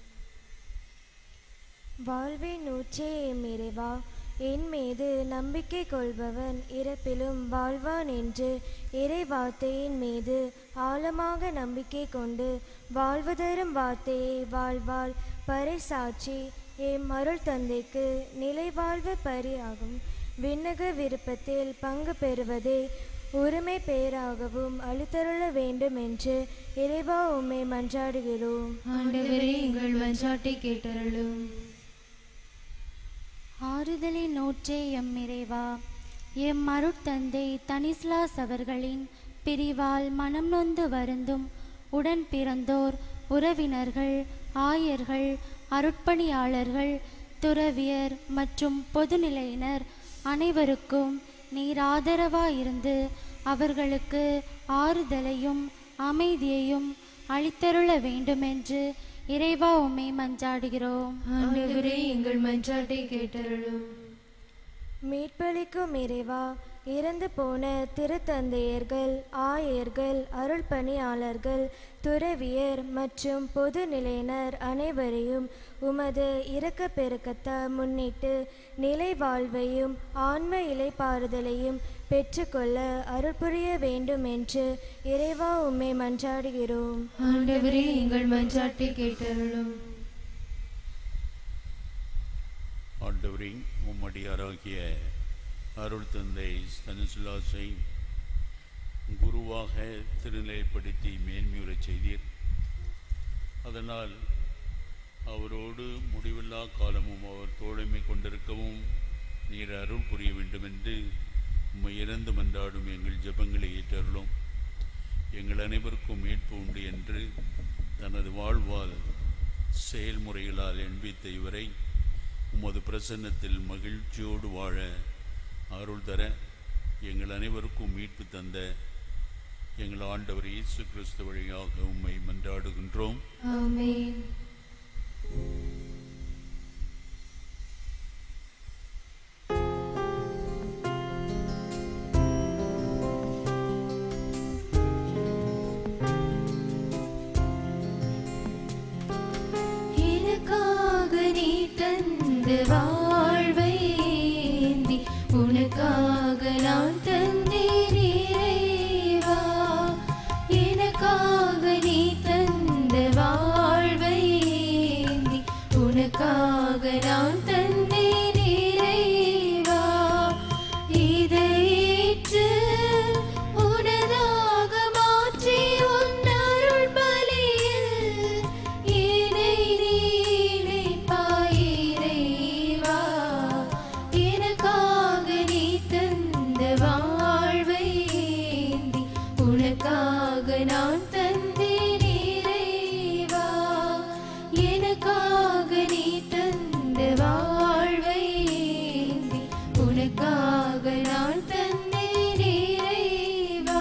வாழ்வே நூற்றே எம் இறைவா என் மீது நம்பிக்கை கொள்பவன் இறப்பிலும் வாழ்வான் என்று இறை வார்த்தையின் மீது ஆழமாக நம்பிக்கை கொண்டு வாழ்வு தரும் வார்த்தையை வாழ்வால் பறைசாற்றி எம் அருள் தந்தைக்கு நிலைவாழ்வு பரியாகும் விண்ணக விருப்பத்தில் பங்கு பெறுவதே உரிமை பேராகவும் அளித்தருள வேண்டும் என்று இறைவா உம்மை மன்றாடுகிறோம் ஆண்டவரே எங்கள் மன்றாட்டை கேட்டருளும் ஆறுதலை நோற்றே எம் இறைவா எம் அருட்தந்தை தனிஸ்லாஸ் அவர்களின் பிரிவால் மனம் நொந்து வருந்தும் உடன் பிறந்தோர் உறவினர்கள் ஆயர்கள் அருட்பணியாளர்கள் துறவியர் மற்றும் பொதுநிலையினர் அனைவருக்கும் நீர் ஆதரவாயிருந்து அவர்களுக்கு ஆறுதலையும் அமைதியையும் அளித்தருள வேண்டுமென்று இறைவா உம்மை மன்றாடுகிறோம் ஆண்டவரே எங்கள் மன்றாட்டை கேட்டருளும் மீட்பளிக்கும் இறைவா இறந்து போன திருத்தந்தையர்கள் ஆயர்கள் அருள் பணியாளர்கள் துறவியர் மற்றும் பொது நிலையினர் அனைவரையும் உமது இரக்க பெருக்கத்தை முன்னிட்டு நிலை வாழ்வையும் ஆன்ம இலைப்பாறுதலையும் பெற்றுக்கொள்ள அருள் புரிய வேண்டும் என்று இறைவா உம்மை மன்றாடுகிறோம் ஆண்டவரே எங்கள் மன்றாட்டை கேட்டருளும் ஆண்டவரே உம்மடியாராகிய அருள் தந்தை ஸ்தனிசுலாசை குருவாக திருநிலைப்படுத்தி மேன்மையுறச் செய்தீர் அதனால் அவரோடு முடிவில்லா காலமும் அவர் தோழமை கொண்டிருக்கவும் நீர் அருள் புரிய வேண்டும் என்று உம்மை இறந்து மன்றாடும் எங்கள் ஜெபங்களை ஏற்றருளும் எங்கள் அனைவருக்கும் மீட்பு உண்டு என்று தனது வாழ்வால் செயல்முறைகளால் எண்பித்த இவரை உமது பிரசன்னத்தில் மகிழ்ச்சியோடு வாழ அருள் தர எங்கள் அனைவருக்கும் மீட்பு தந்த எங்கள் ஆண்டவர் இயேசு கிறிஸ்து வழியாக உம்மை மன்றாடுகின்றோம் ஆமென் எனக்காக நீ தந்த வாழ்வை ஏந்தி உனக்காக நான் தந்தேன் இறைவா எனக்காக நீ தந்த வாழ்வை ஏந்தி உனக்காக நான் தந்தேன் இறைவா இதை ஏற்று உனதாக மாற்றி உன் அருள் பலியில் என்னை நீ இணைப்பாய் இறைவா. எனக்காக நீ தந்த வாழ்வை ஏந்தி உனக்காக நான் தந்தேன் இறைவா. எனக்காக நீ தந்த வாழ்வை ஏந்தி உனக்காக நான் தந்தேன் இறைவா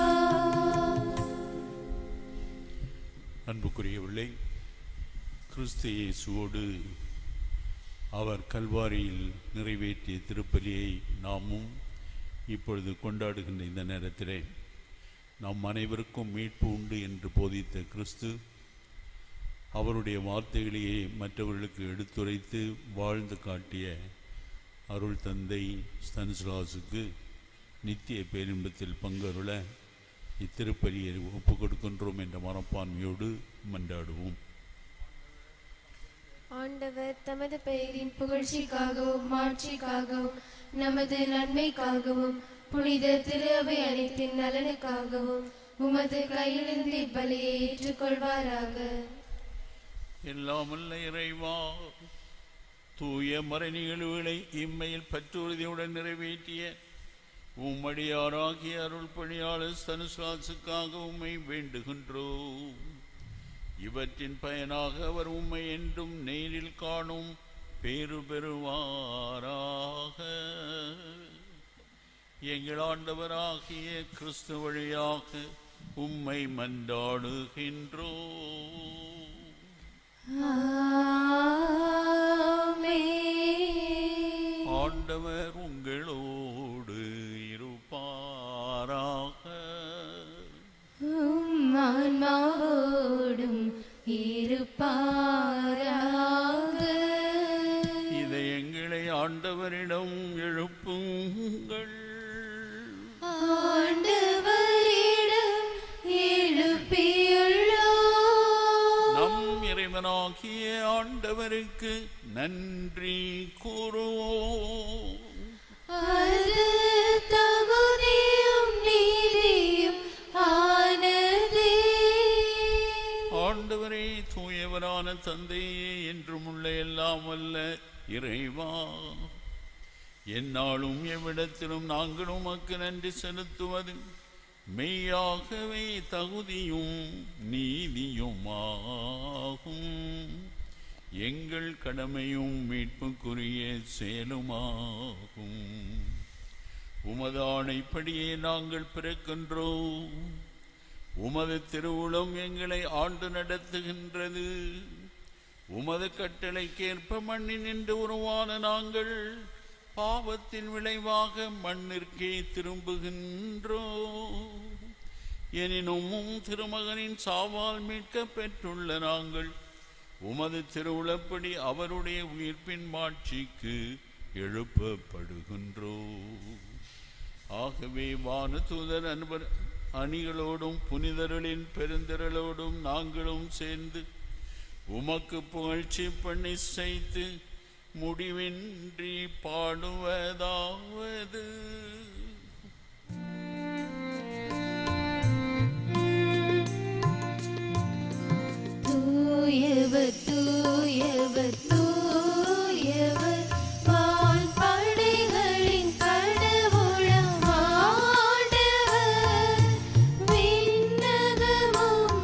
அன்புக்குரியவில்லை கிறிஸ்து இயேசுவோடு அவர் கல்வாரியில் நிறைவேற்றிய திருப்பலியை நாமும் இப்பொழுது கொண்டாடுகின்ற இந்த நேரத்திலே நாம் அனைவருக்கும் மீட்பு உண்டு என்று போதித்த கிறிஸ்து அவருடைய வார்த்தைகளையே மற்றவர்களுக்கு எடுத்துரைத்து வாழ்ந்து காட்டிய அருள் தந்தை ஸ்தன்ஸ்லாஸுக்கு நித்திய பேரின்பத்தில் பங்கருள இத்திருப்பலியை ஒப்புக் கொடுக்கின்றோம் என்ற மனப்பான்மையோடு மன்றாடுவோம் ஆண்டவர் தமது பெயரின் புகழ்ச்சிக்காகவும் மாட்சிக்காகவும் நமது நன்மைக்காகவும் புனித திரு அவை அனைத்தின் நலனுக்காகவும் உமது கையிலிருந்து இப்பலியை ஏற்றுக்கொள்வாராக எல்லாமல்ல இறைவா தூய மறை நிகழ்வுகளை இம்மையில் பற்றுறுதியுடன் நிறைவேற்றிய உம்மடியாராகிய அருள் பணியாளர் ஸ்தனுசாசுக்காக உம்மை வேண்டுகின்றோம் இவற்றின் பயனாக அவர் உம்மை என்றும் நேரில் காணும் பேறு பெறுவாராக எங்கள் ஆண்டவராகிய கிறிஸ்து வழியாக உம்மை மன்றாடுகின்றோம் ஆண்டவர் உங்களோடு இருப்பாராக உம் ஆன்மாவோடும் இருப்பாராக இதை எங்களை ஆண்டவரிடம் எழுப்புங்கள் ஆண்டவரிடம் எழுப்பியுள்ளோம் நம் இறைவனாகிய ஆண்டவருக்கு நன்றி கூறுவோம் அது தகுதியும் நீதியும் ஆனதே ஆண்டவரே தூயவரான தந்தையே என்றும் உள்ள எல்லாம் வல்ல இறைவா எந்நாளும் எவ்விடத்திலும் நாங்கள் உமக்கு நன்றி செலுத்துவது மெய்யாகவே தகுதியும் நீதியுமாகும் எங்கள் கடமையும் மீட்புக்குரிய செயலுமாகும் உமது ஆணைப்படியே நாங்கள் பிறக்கின்றோம் உமது திருவுளம் எங்களை ஆண்டு நடத்துகின்றது உமது கட்டளைக்கேற்ப மண்ணினின்று உருவான நாங்கள் பாவத்தின் விளைவாக மண்ணிற்கே திரும்புகின்றோம் எனினும் உம் திருமகனின் சாவால் மீட்க பெற்றுள்ள நாங்கள் உமது திருவுளப்படி அவருடைய உயிர்ப்பின் மாட்சிக்கு எழுப்பப்படுகின்றோம் ஆகவே வானதூதர் அன்பர் அணிகளோடும் புனிதர்களின் பெருந்திரளோடும் நாங்களும் சேர்ந்து உமக்கு புகழ்ச்சி பண்ணி செய்து முடிவின்றி பாடுவதாவது தூயவர் தூயவர் தூயவர் வான் படைகளின் கடவுளம் ஆண்டவர் விண்ணகமும்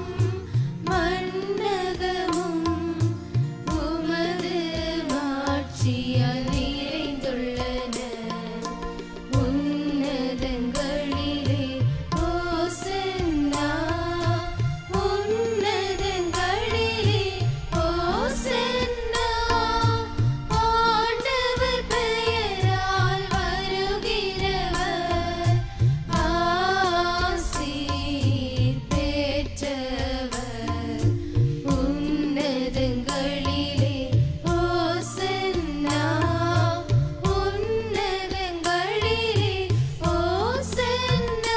மண்ணகமும் உமது மாட்சியால் நிறைந்துள்ளன உன்னதங்களிலே ஓசன்னா உன்னதங்களிலே ஓசன்னா ஆண்டவர் பெயரால் வருகிறவர் ஆசீர் பெற்றவர் உன்னதங்களிலே ஓசன்னா உன்னதங்களிலே ஓசன்னா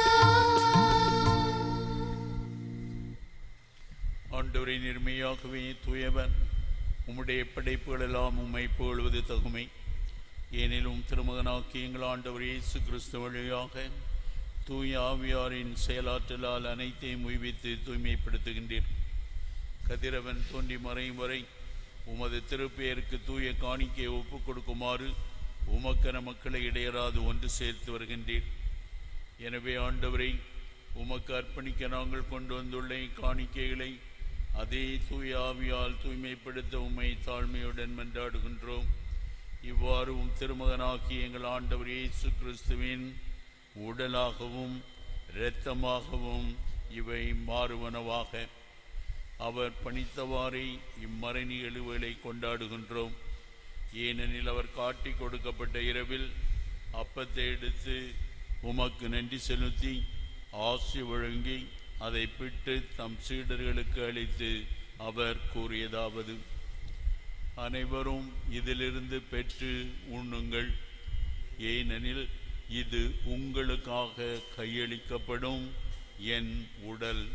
ஆண்டவரை நிர்மையாகவே தூயவன் உம்முடைய படைப்புகள் எல்லாம் உம்மை புகழ்வது தகுமை ஏனிலும் திருமகனாக்கி எங்கள் ஆண்டவர் இயேசு கிறிஸ்து வழியாக தூய ஆவியாரின் செயலாற்றலால் அனைத்தையும் உய்வித்து தூய்மைப்படுத்துகின்றீர் கதிரவன் தோன்றி மறையும் வரை உமது திருப்பெயருக்கு தூய காணிக்கையை ஒப்புக் கொடுக்குமாறு உமக்கன மக்களை இடையராது ஒன்று சேர்த்து வருகின்றீர் எனவே ஆண்டவரை உமக்கு அர்ப்பணிக்க நாங்கள் கொண்டு வந்துள்ள இக்காணிக்கைகளை அதே தூய ஆவியால் தூய்மைப்படுத்த உம்மை தாழ்மையுடன் மன்றாடுகின்றோம் இவ்வாறு உம் திருமகனாகி எங்கள் ஆண்டவர் இயேசு கிறிஸ்துவின் உடலாகவும் இரத்தமாகவும் இவை மாறுவனவாக அவர் பணித்தவாறே இம்மரணி எழுவலை கொண்டாடுகின்றோம் ஏனெனில் அவர் காட்டிக் கொடுக்கப்பட்ட இரவில் அப்பத்தை எடுத்து உமக்கு நன்றி செலுத்தி ஆசி வழங்கி அதை பிட்டு தம் சீடர்களுக்கு அளித்து அவர் கூறியதாவது அனைவரும் இதிலிருந்து பெற்று உண்ணுங்கள் ஏனெனில் இது உங்களுக்காக கையளிக்கப்படும் என் உடல்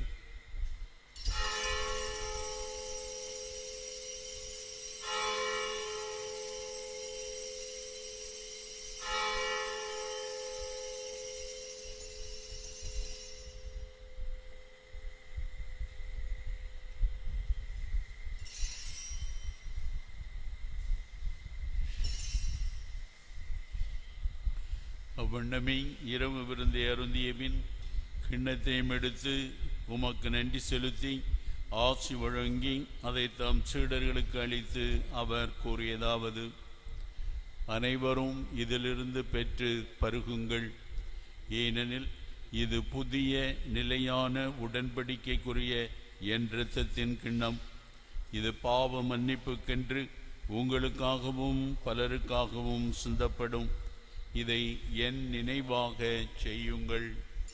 அவ்வண்ணமே இரவு விருந்தை அருந்திய பின் கிண்ணத்தையும் எடுத்து உமக்கு நன்றி செலுத்தி ஆசி வழங்கி அதை தம் சீடர்களுக்கு அளித்து அவர் கூறியதாவது அனைவரும் இதிலிருந்து பெற்று பருகுங்கள் ஏனெனில் இது புதிய நிலையான உடன்படிக்கைக்குரிய என் இரத்தத்தின் கிண்ணம் இது பாவ மன்னிப்புக்கென்று உங்களுக்காகவும் பலருக்காகவும் சிந்தப்படும் இதை என் நினைவாக செய்யுங்கள்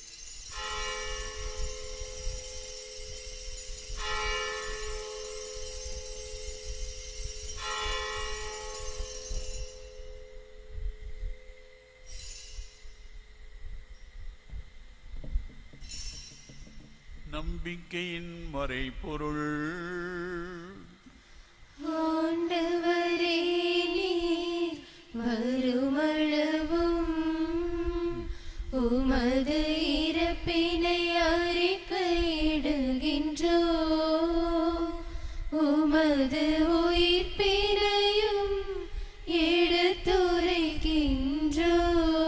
நம்பிக்கையின் மறைபொருள் ஆண்டவரே நீர் வருமளவும் உமது இறப்பினை அறிக்கையிடுகின்றோ உமது உயிர்ப்பினையும் எடுத்துரைக்கின்றோ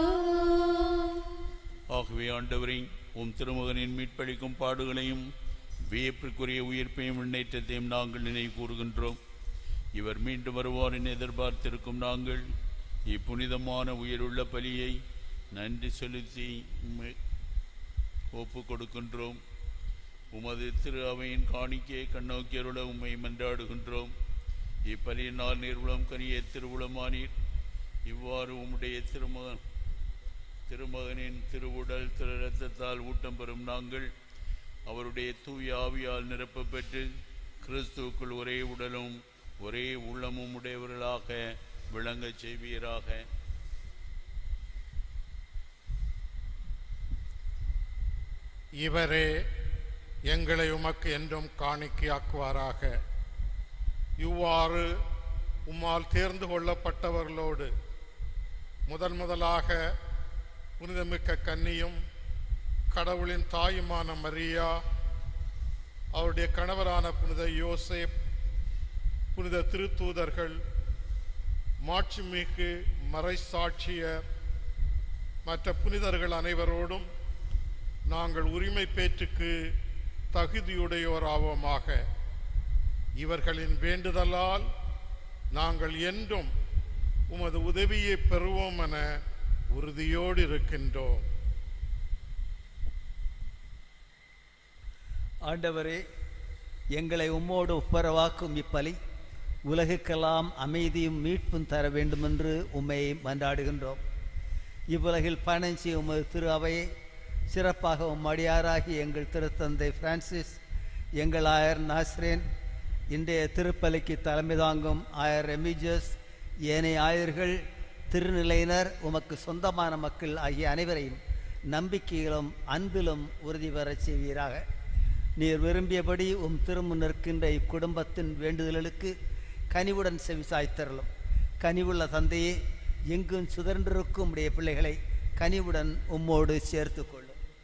ஆகவே ஆண்டவரை உம் திருமகனின் மீட்பளிக்கும் பாடுகளையும் வியப்பிற்குரிய உயிர்ப்பையும் முன்னேற்றத்தையும் நாங்கள் நினைவு கூறுகின்றோம் இவர் மீண்டும் வருவார் என எதிர்பார்த்திருக்கும் நாங்கள் இப்புனிதமான உயிருள்ள பலியை நன்றி செலுத்தி உம்மை ஒப்பு கொடுக்கின்றோம் உமது திரு அவையின் காணிக்கையை கண்ணோக்கியருள உம்மை மன்றாடுகின்றோம் இப்பலியினால் நிர்வுளம் கனிய திருவுளமானீர் இவ்வாறு உம்முடைய திருமகன் திருமகனின் திருவுடல் திரு இரத்தத்தால் ஊட்டம் பெறும் நாங்கள் அவருடைய தூய ஆவியால் நிரப்ப பெற்று கிறிஸ்துவுக்குள் ஒரே உடலும் ஒரே உள்ளமும் உடையவர்களாக விளங்கச் செய்வீராக இவரே எங்களை உமக்கு என்றும் காணிக்கையாக்குவாராக இவ்வாறு உம்மால் தேர்ந்து கொள்ளப்பட்டவர்களோடு முதன் முதலாக புனிதமிக்க கன்னியும் கடவுளின் தாயுமான மரியா அவருடைய கணவரான புனித யோசேப் புனித திருத்தூதர்கள் மாட்சிமிகு மறைசாட்சியர் மற்ற புனிதர்கள் அனைவரோடும் நாங்கள் உரிமை பேற்றுக்கு தகுதியுடையோராவோமாக இவர்களின் வேண்டுதலால் நாங்கள் என்றும் உமது உதவியை பெறுவோம் என உறுதியோடு இருக்கின்றோம் ஆண்டவரே எங்களை உம்மோடு ஒப்பரவாக்கும் இப்பலி உலகுக்கெல்லாம் அமைதியும் மீட்பும் தர வேண்டுமென்று உம்மை மன்றாடுகின்றோம் இவ்வுலகில் பயணம் செய்யும் உமது திரு அவையை சிறப்பாக உம் அடியாராகி எங்கள் திருத்தந்தை பிரான்சிஸ் எங்கள் ஆயர் நாஸ்ரேன் இன்றைய திருப்பலிக்கு தலைமை தாங்கும் ஆயர் ரெமிஜஸ் ஏனைய ஆயர்கள் திருநிலையினர் உமக்கு சொந்தமான மக்கள் ஆகிய அனைவரையும் நம்பிக்கையிலும் அன்பிலும் உறுதி பெறச் செய்வீராக நீர் விரும்பியபடி உம் திரும்ப நிற்கின்ற இக்குடும்பத்தின் வேண்டுதல்களுக்கு கனிவுடன் செவிசாய்த்தரலும் கனிவுள்ள தந்தையே எங்கும் சுதந்திருக்கும் உடைய பிள்ளைகளை கனிவுடன் உம்மோடு சேர்த்து கொள்ளும்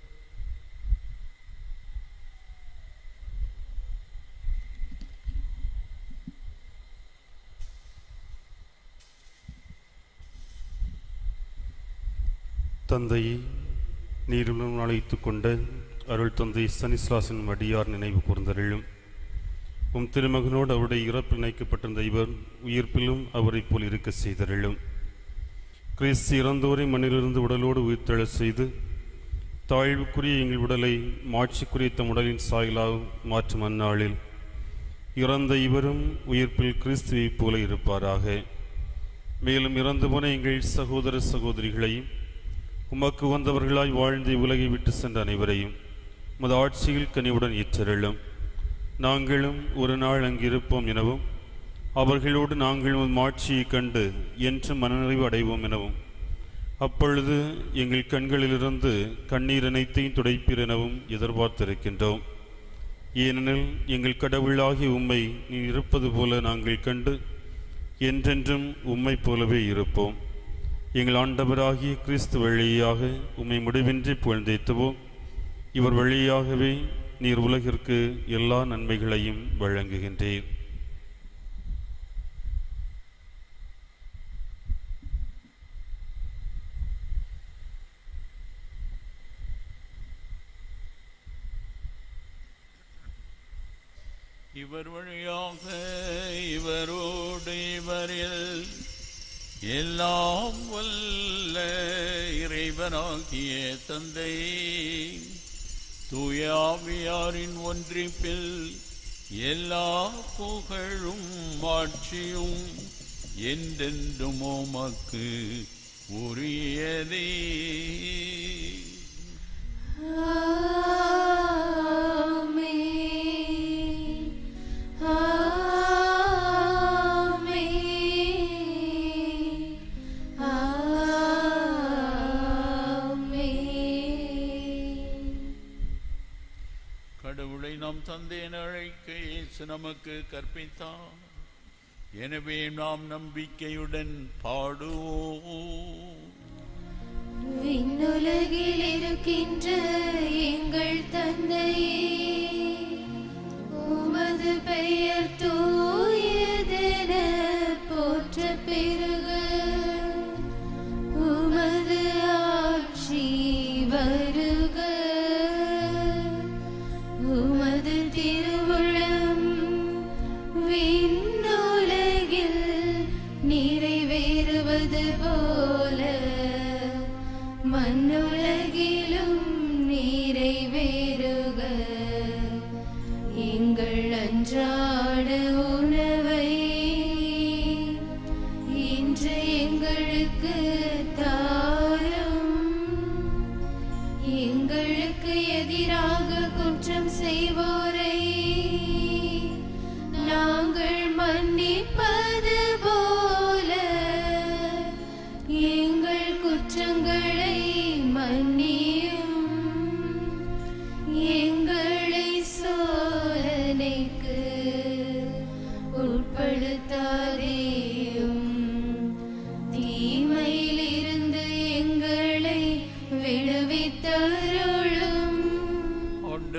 தந்தையை நீருடன் அழைத்து கொண்ட அருள் தந்தை சனிஸ்லாசன் அடியார் நினைவு கூர்ந்தருளும் உம் திருமகனோடு அவருடைய இறப்பில் இணைக்கப்பட்டிருந்த இவர் உயிர்ப்பிலும் அவரைப் போல் இருக்க செய்தருளும் கிறிஸ்து இறந்தோரை மண்ணிலிருந்து உடலோடு உயிர்த்தெழச் செய்து தாழ்வுக்குரிய எங்கள் உடலை மாட்சிக்குரிய தம் உடலின் சாயலாக மாற்றும் அந்நாளில் இறந்த இவரும் உயிர்ப்பில் கிறிஸ்துவைப் போல இருப்பாராக மேலும் இறந்து போன எங்கள் சகோதர சகோதரிகளையும் உமக்கு வந்தவர்களாய் வாழ்ந்து உலகை விட்டு சென்ற அனைவரையும் உமது ஆட்சியில் கனிவுடன் ஏற்றருளும் நாங்களும் ஒரு நாள் அங்கிருப்போம் எனவும் அவர்களோடு நாங்கள் உம் ஆட்சியை கண்டு என்றும் மனநிறைவு அடைவோம் எனவும் அப்பொழுது எங்கள் கண்களிலிருந்து கண்ணீர் அனைத்தையும் துடைப்பீர் எனவும் எதிர்பார்த்திருக்கின்றோம் ஏனெனில் எங்கள் கடவுளாகி உம்மை நீ இருப்பது போல நாங்கள் கண்டு என்றென்றும் உம்மைப் போலவே இருப்போம் எங்கள் ஆண்டவராகிய கிறிஸ்து வழியாக உம்மை முடிவின்றி புகழ்ந்தேத்துவோம் இவர் வழியாகவே நீர் உலகிற்கு எல்லா நன்மைகளையும் வழங்குகின்றீர் இவர் வழியாக இவரோடு இவரில் எல்லாம் வல்ல இறைவனாகிய தந்தை தூயாவியாரின் ஒன்றிப்பில் எல்லா புகழும் ஆட்சியும் என்றென்றும் உமக்கு உரியதே கடவுளை நாம் தந்தேன் அழைக்க இயேசு நமக்கு கற்பித்தார் எனவே நாம் நம்பிக்கையுடன் பாடுவோம் விண்ணுலகில் இருக்கின்ற எங்கள் தந்தையே உமது பெயர் தூயதென போற்ற பெருக உமது ஆட்சி வருக உமது திருவுளம் விண்ணுலகில் நிறைவேறுவது போல மண்ணுலகிலும் நிறைவேறுக எங்கள் அன்றாட உணவை இன்று எங்களுக்கு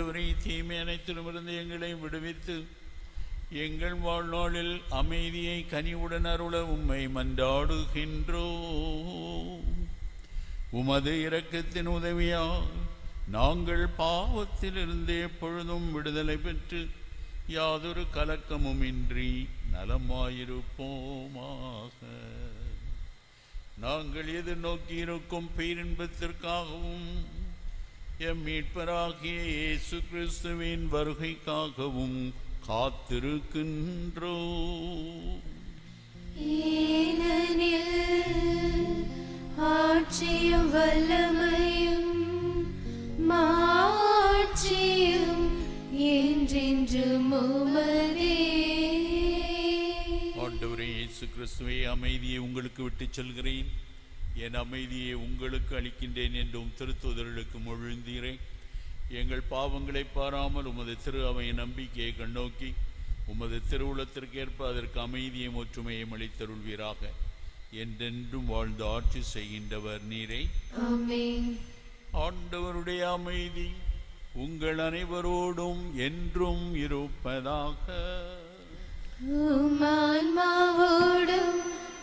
ஆண்டவரை தீமை அனைத்திலுமிருந்து எங்களை விடுவித்து எங்கள் வாழ்நாளில் அமைதியை கனிவுடன் அருள உம்மை மன்றாடுகின்றோம் உமது இரக்கத்தின் உதவியால் நாங்கள் பாவத்திலிருந்து எப்பொழுதும் விடுதலை பெற்று யாதொரு கலக்கமும் இன்றி நலமாயிருப்போமாக நாங்கள் எதிர்நோக்கி இருக்கும் பேரின்பத்திற்காகவும் எம் மீட்பராகிய இயேசு கிறிஸ்துவின் வருகைக்காகவும் காத்திருக்கின்றோம் ஏனெனில் ஆட்சியும் வல்லமையும் மாட்சியும் என்றென்றும் உமதே ஆண்டவரே இயேசு கிறிஸ்துவே அமைதியை உங்களுக்கு விட்டுச் செல்கிறேன் என் அமைதியை உங்களுக்கு அளிக்கின்றேன் என்றும் திருத்துதர்களுக்கு மொழிந்தீரேன் எங்கள் பாவங்களை பாராமல் உமது திரு அவையின் நம்பிக்கையை கண்ணோக்கி உமது திருவுளத்திற்கேற்ப அதற்கு அமைதியும் ஒற்றுமையும் அளித்தருள்வீராக என்றென்றும் வாழ்ந்து ஆட்சி செய்கின்றவர் நீரே ஆமென் ஆண்டவருடைய அமைதி உங்கள் அனைவரோடும் என்றும் இருப்பதாக உமான்மாவோடும்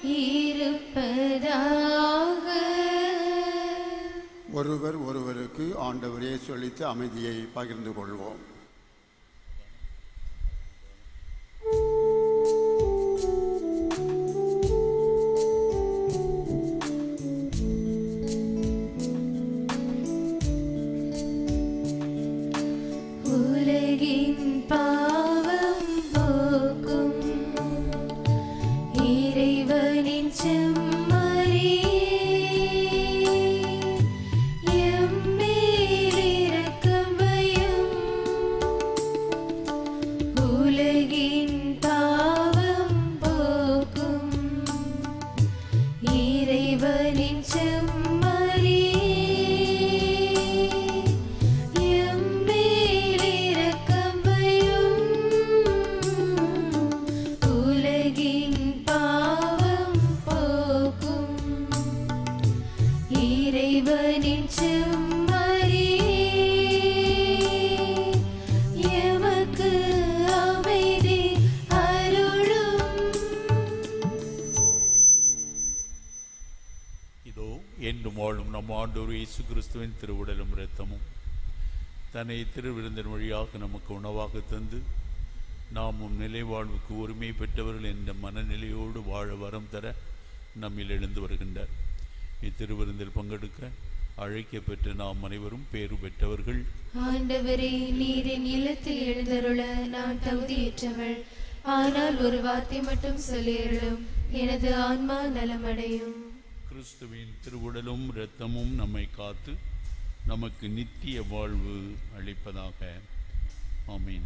இருப்பதாக ஒருவர் ஒருவருக்கு ஆண்டவரே சொல்லித்த அமைதியை பகிர்ந்து கொள்வோம் உலகின் பாவம் போக்கும் இறைவனின் செம்மறியே எம்மேல் இரக்கம் வையும் உலகின் பாவம் போக்கும் இறைவனின் செம்மறியே எம்மேல் இரக்கம் வையும் உலகின் பாவம் போக்கும் இறைவனின் செம்மறியே எமக்கு அமைதி அருளும் இதோ என்றும் வாழும் நம் ஆண்டவர் இயேசு கிறிஸ்துவின் திருவுடலும் இரத்தமும் தன்னை திருவிருந்தின் வழியாக நமக்கு உணவாக தந்து நாமும் நிலை வாழ்வுக்கு உரிமை பெற்றவர்கள் என்ற மனநிலையோடு வாழ வரம் தர நம்மில் எழுந்து வருகின்றார் இத்திருவிருந்தில் பங்கெடுக்க அழைக்கப்பெற்ற நாம் அனைவரும் பேறு பெற்றவர்கள் ஆண்டவரே நீரின் இல்லத்தில் எழுந்தருள நான் தகுதியற்றவள் ஆனால் ஒரு வார்த்தை மட்டும் சொல்லியருளும் எனது ஆன்மா நலமடையும் கிறிஸ்துவின் திருவுடலும் இரத்தமும் நம்மை காத்து நமக்கு நித்திய வாழ்வு அளிப்பதாக ஆமீன்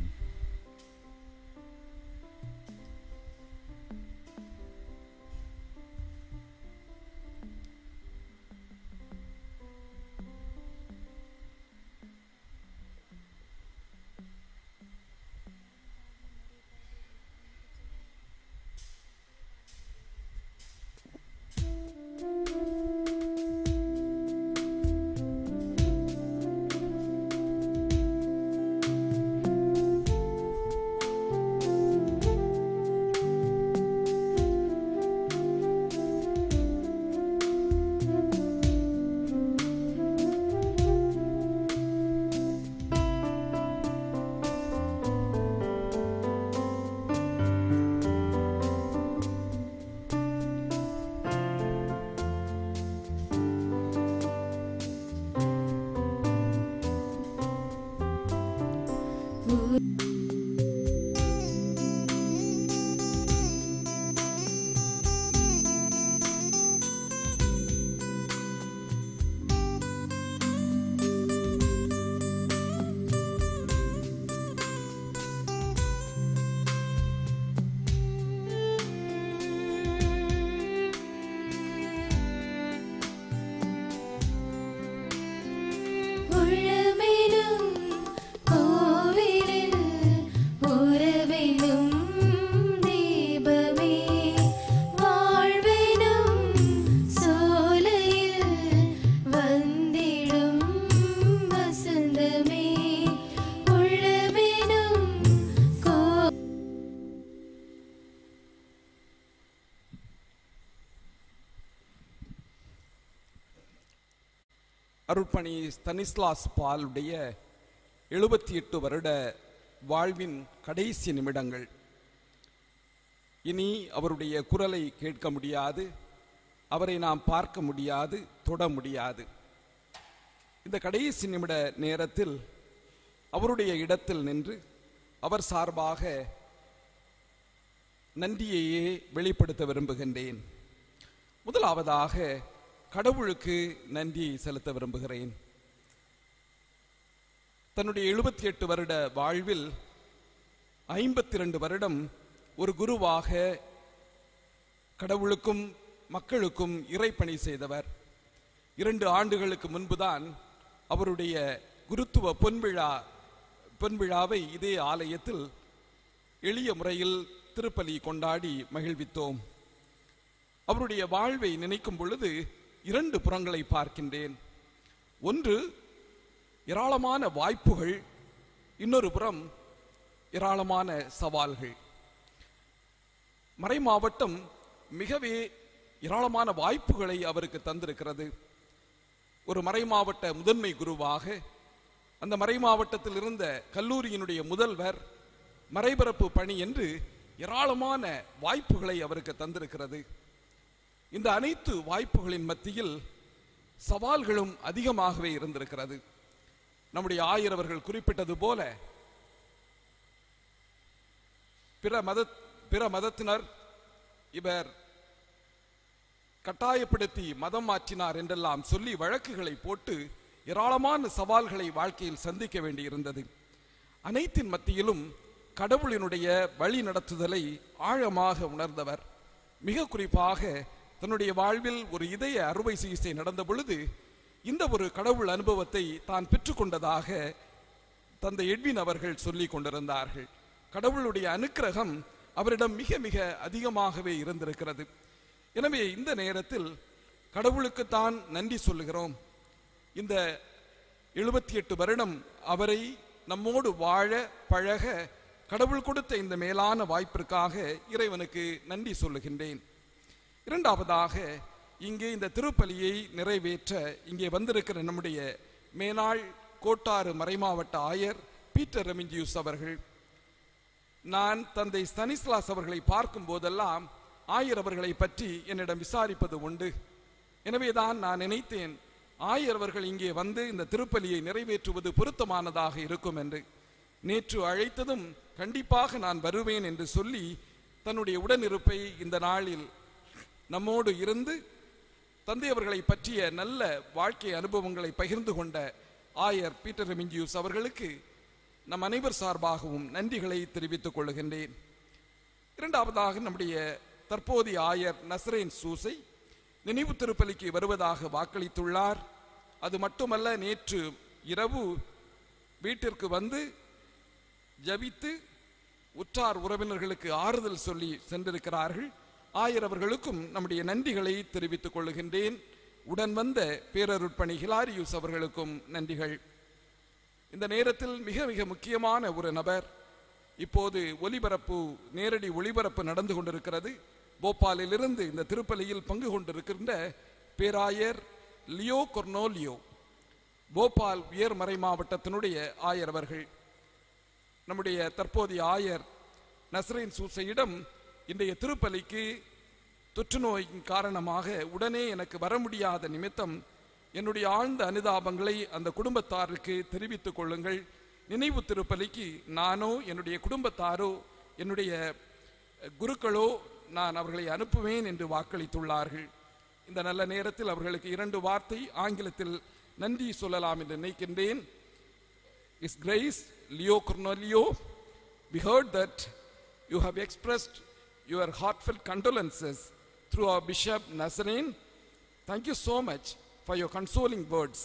உள்ளமெனும் கோவிலில் உறவெனும் தீபமே வாழ்வெனும் சோலையில் வந்திடும் வசந்தமே அருட்பணி ஸ்தனிஸ்லாஸ் பாலுடைய எழுபத்தி எட்டு வருட வாழ்வின் கடைசி நிமிடங்கள் இனி அவருடைய குரலை கேட்க முடியாது அவரை நாம் பார்க்க முடியாது தொட முடியாது இந்த கடைசி நிமிட நேரத்தில் அவருடைய இடத்தில் நின்று அவர் சார்பாக நன்றியையே வெளிப்படுத்த விரும்புகின்றேன் முதலாவதாக கடவுளுக்கு நன்றி செலுத்த விரும்புகிறேன் தன்னுடைய எழுபத்தி எட்டு வருட வாழ்வில் ஐம்பத்தி ரெண்டு வருடம் ஒரு குருவாக கடவுளுக்கும் மக்களுக்கும் இறைப்பணி செய்தவர் இரண்டு ஆண்டுகளுக்கு முன்புதான் அவருடைய குருத்துவ பொன்விழா பொன்விழாவை இதே ஆலயத்தில் எளிய முறையில் திருப்பலி கொண்டாடி மகிழ்வித்தோம் அவருடைய வாழ்வை நினைக்கும் பொழுது இரண்டு புறங்களை பார்க்கின்றேன் ஒன்று ஏராளமான வாய்ப்புகள் இன்னொரு புறம் ஏராளமான சவால்கள் மறை மாவட்டம் மிகவே ஏராளமான வாய்ப்புகளை அவருக்கு தந்திருக்கிறது ஒரு மறை மாவட்ட முதன்மை குருவாக அந்த மறை மாவட்டத்தில் இருந்த கல்லூரியினுடைய முதல்வர் மறைபரப்பு பணி என்று ஏராளமான வாய்ப்புகளை அவருக்கு தந்திருக்கிறது இந்த அனைத்து வாய்ப்புகளின் மத்தியில் சவால்களும் அதிகமாகவே இருந்திருக்கிறது நம்முடைய ஆயிரவர்கள் குறிப்பிட்டது போல பிற மத பிற மதத்தினர் இவர் கட்டாயப்படுத்தி மதம் மாற்றினார் என்றெல்லாம் சொல்லி வழக்குகளை போட்டு ஏராளமான சவால்களை வாழ்க்கையில் சந்திக்க வேண்டியிருந்தது அனைத்தின் மத்தியிலும் கடவுளினுடைய வழி நடத்துதலை ஆழமாக உணர்ந்தவர் மிக குறிப்பாக தன்னுடைய வாழ்வில் ஒரு இதய அறுவை சிகிச்சை நடந்த பொழுது இந்த ஒரு கடவுள் அனுபவத்தை தான் பெற்றுக்கொண்டதாக தந்தை எட்வின் அவர்கள் சொல்லிக் கொண்டிருந்தார்கள் கடவுளுடைய அனுக்கிரகம் அவரிடம் மிக மிக அதிகமாகவே இருந்திருக்கிறது எனவே இந்த நேரத்தில் கடவுளுக்கு தான் நன்றி சொல்லுகிறோம் இந்த எழுபத்தி எட்டு வருடம் அவரை நம்மோடு வாழ பழக கடவுள் கொடுத்த இந்த மேலான வாய்ப்பிற்காக இறைவனுக்கு நன்றி சொல்லுகின்றேன் இரண்டாவதாக இங்கே இந்த திருப்பலியை நிறைவேற்ற இங்கே வந்திருக்கிற நம்முடைய மேனாள் கோட்டாறு மறைமாவட்ட ஆயர் பீட்டர் ரெமிஞ்சியூஸ் அவர்கள் நான் தந்தை ஸ்தனிஸ்லாஸ் அவர்களை பார்க்கும் போதெல்லாம் ஆயர் அவர்களை பற்றி என்னிடம் விசாரிப்பது உண்டு எனவேதான் நான் நினைத்தேன் ஆயர் அவர்கள் இங்கே வந்து இந்த திருப்பலியை நிறைவேற்றுவது பொருத்தமானதாக இருக்கும் என்று நேற்று அழைத்ததும் கண்டிப்பாக நான் வருவேன் என்று சொல்லி தன்னுடைய உடனிருப்பை இந்த நாளில் நம்மோடு இருந்து தந்தை அவர்களை பற்றிய நல்ல வாழ்க்கை அனுபவங்களை பகிர்ந்து கொண்ட ஆயர் பீட்டர் ரெமிஞ்சியூஸ் அவர்களுக்கு நம் அனைவர் சார்பாகவும் நன்றிகளை தெரிவித்துக் கொள்கின்றேன் இரண்டாவதாக நம்முடைய தற்போதைய ஆயர் நஸ்ரேன் சூசை நினைவு திருப்பலிக்கு வருவதாக வாக்களித்துள்ளார் அது மட்டுமல்ல நேற்று இரவு வீட்டிற்கு வந்து ஜபித்து உற்றார் உறவினர்களுக்கு ஆறுதல் சொல்லி சென்றிருக்கிறார்கள் ஆயர் அவர்களுக்கும் நம்முடைய நன்றிகளை தெரிவித்துக் கொள்கின்றேன் உடன் வந்த பேரருட்பணி ஹிலாரியூஸ் அவர்களுக்கும் நன்றிகள் இந்த நேரத்தில் மிக மிக முக்கியமான ஒரு நபர் இப்போது ஒலிபரப்பு நேரடி ஒளிபரப்பு நடந்து கொண்டிருக்கிறது போபாலிலிருந்து இந்த திருப்பலியில் பங்கு கொண்டிருக்கின்ற பேராயர் லியோ கொர்னோலியோ போபால் உயர்மறை மாவட்டத்தினுடைய ஆயர் அவர்கள் நம்முடைய தற்போதைய ஆயர் நஸ்ரீன் சூசையிடம் இன்றைய திருப்பலிக்கு தொற்று நோயின் காரணமாக உடனே எனக்கு வர முடியாத நிமித்தம் என்னுடைய ஆழ்ந்த அனுதாபங்களை அந்த குடும்பத்தாருக்கு தெரிவித்துக் கொள்ளுங்கள் நினைவு திருப்பலிக்கு நானோ என்னுடைய குடும்பத்தாரோ என்னுடைய குருக்களோ நான் அவர்களை அனுப்புவேன் என்று வாக்களித்துள்ளார்கள் இந்த நல்ல நேரத்தில் அவர்களுக்கு இரண்டு வார்த்தை ஆங்கிலத்தில் நன்றி சொல்லலாம் என்று நினைக்கின்றேன் இஸ் கிரேஸ் லியோ குர்னோலியோ we heard that you have expressed your heartfelt condolences through our Bishop Nazarene. Thank you so much for your consoling words.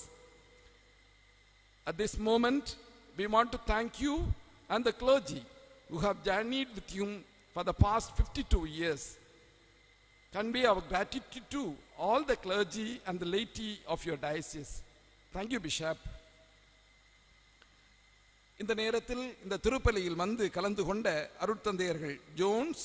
At this moment, we want to thank you and the clergy who have journeyed with you for the past 52 years. Convey our gratitude to all the clergy and the laity of your diocese. Thank you, Bishop. இந்த நேரத்தில் இந்த திருப்பலியில் வந்து கலந்து கொண்ட அருட்தந்தையர்கள் Jones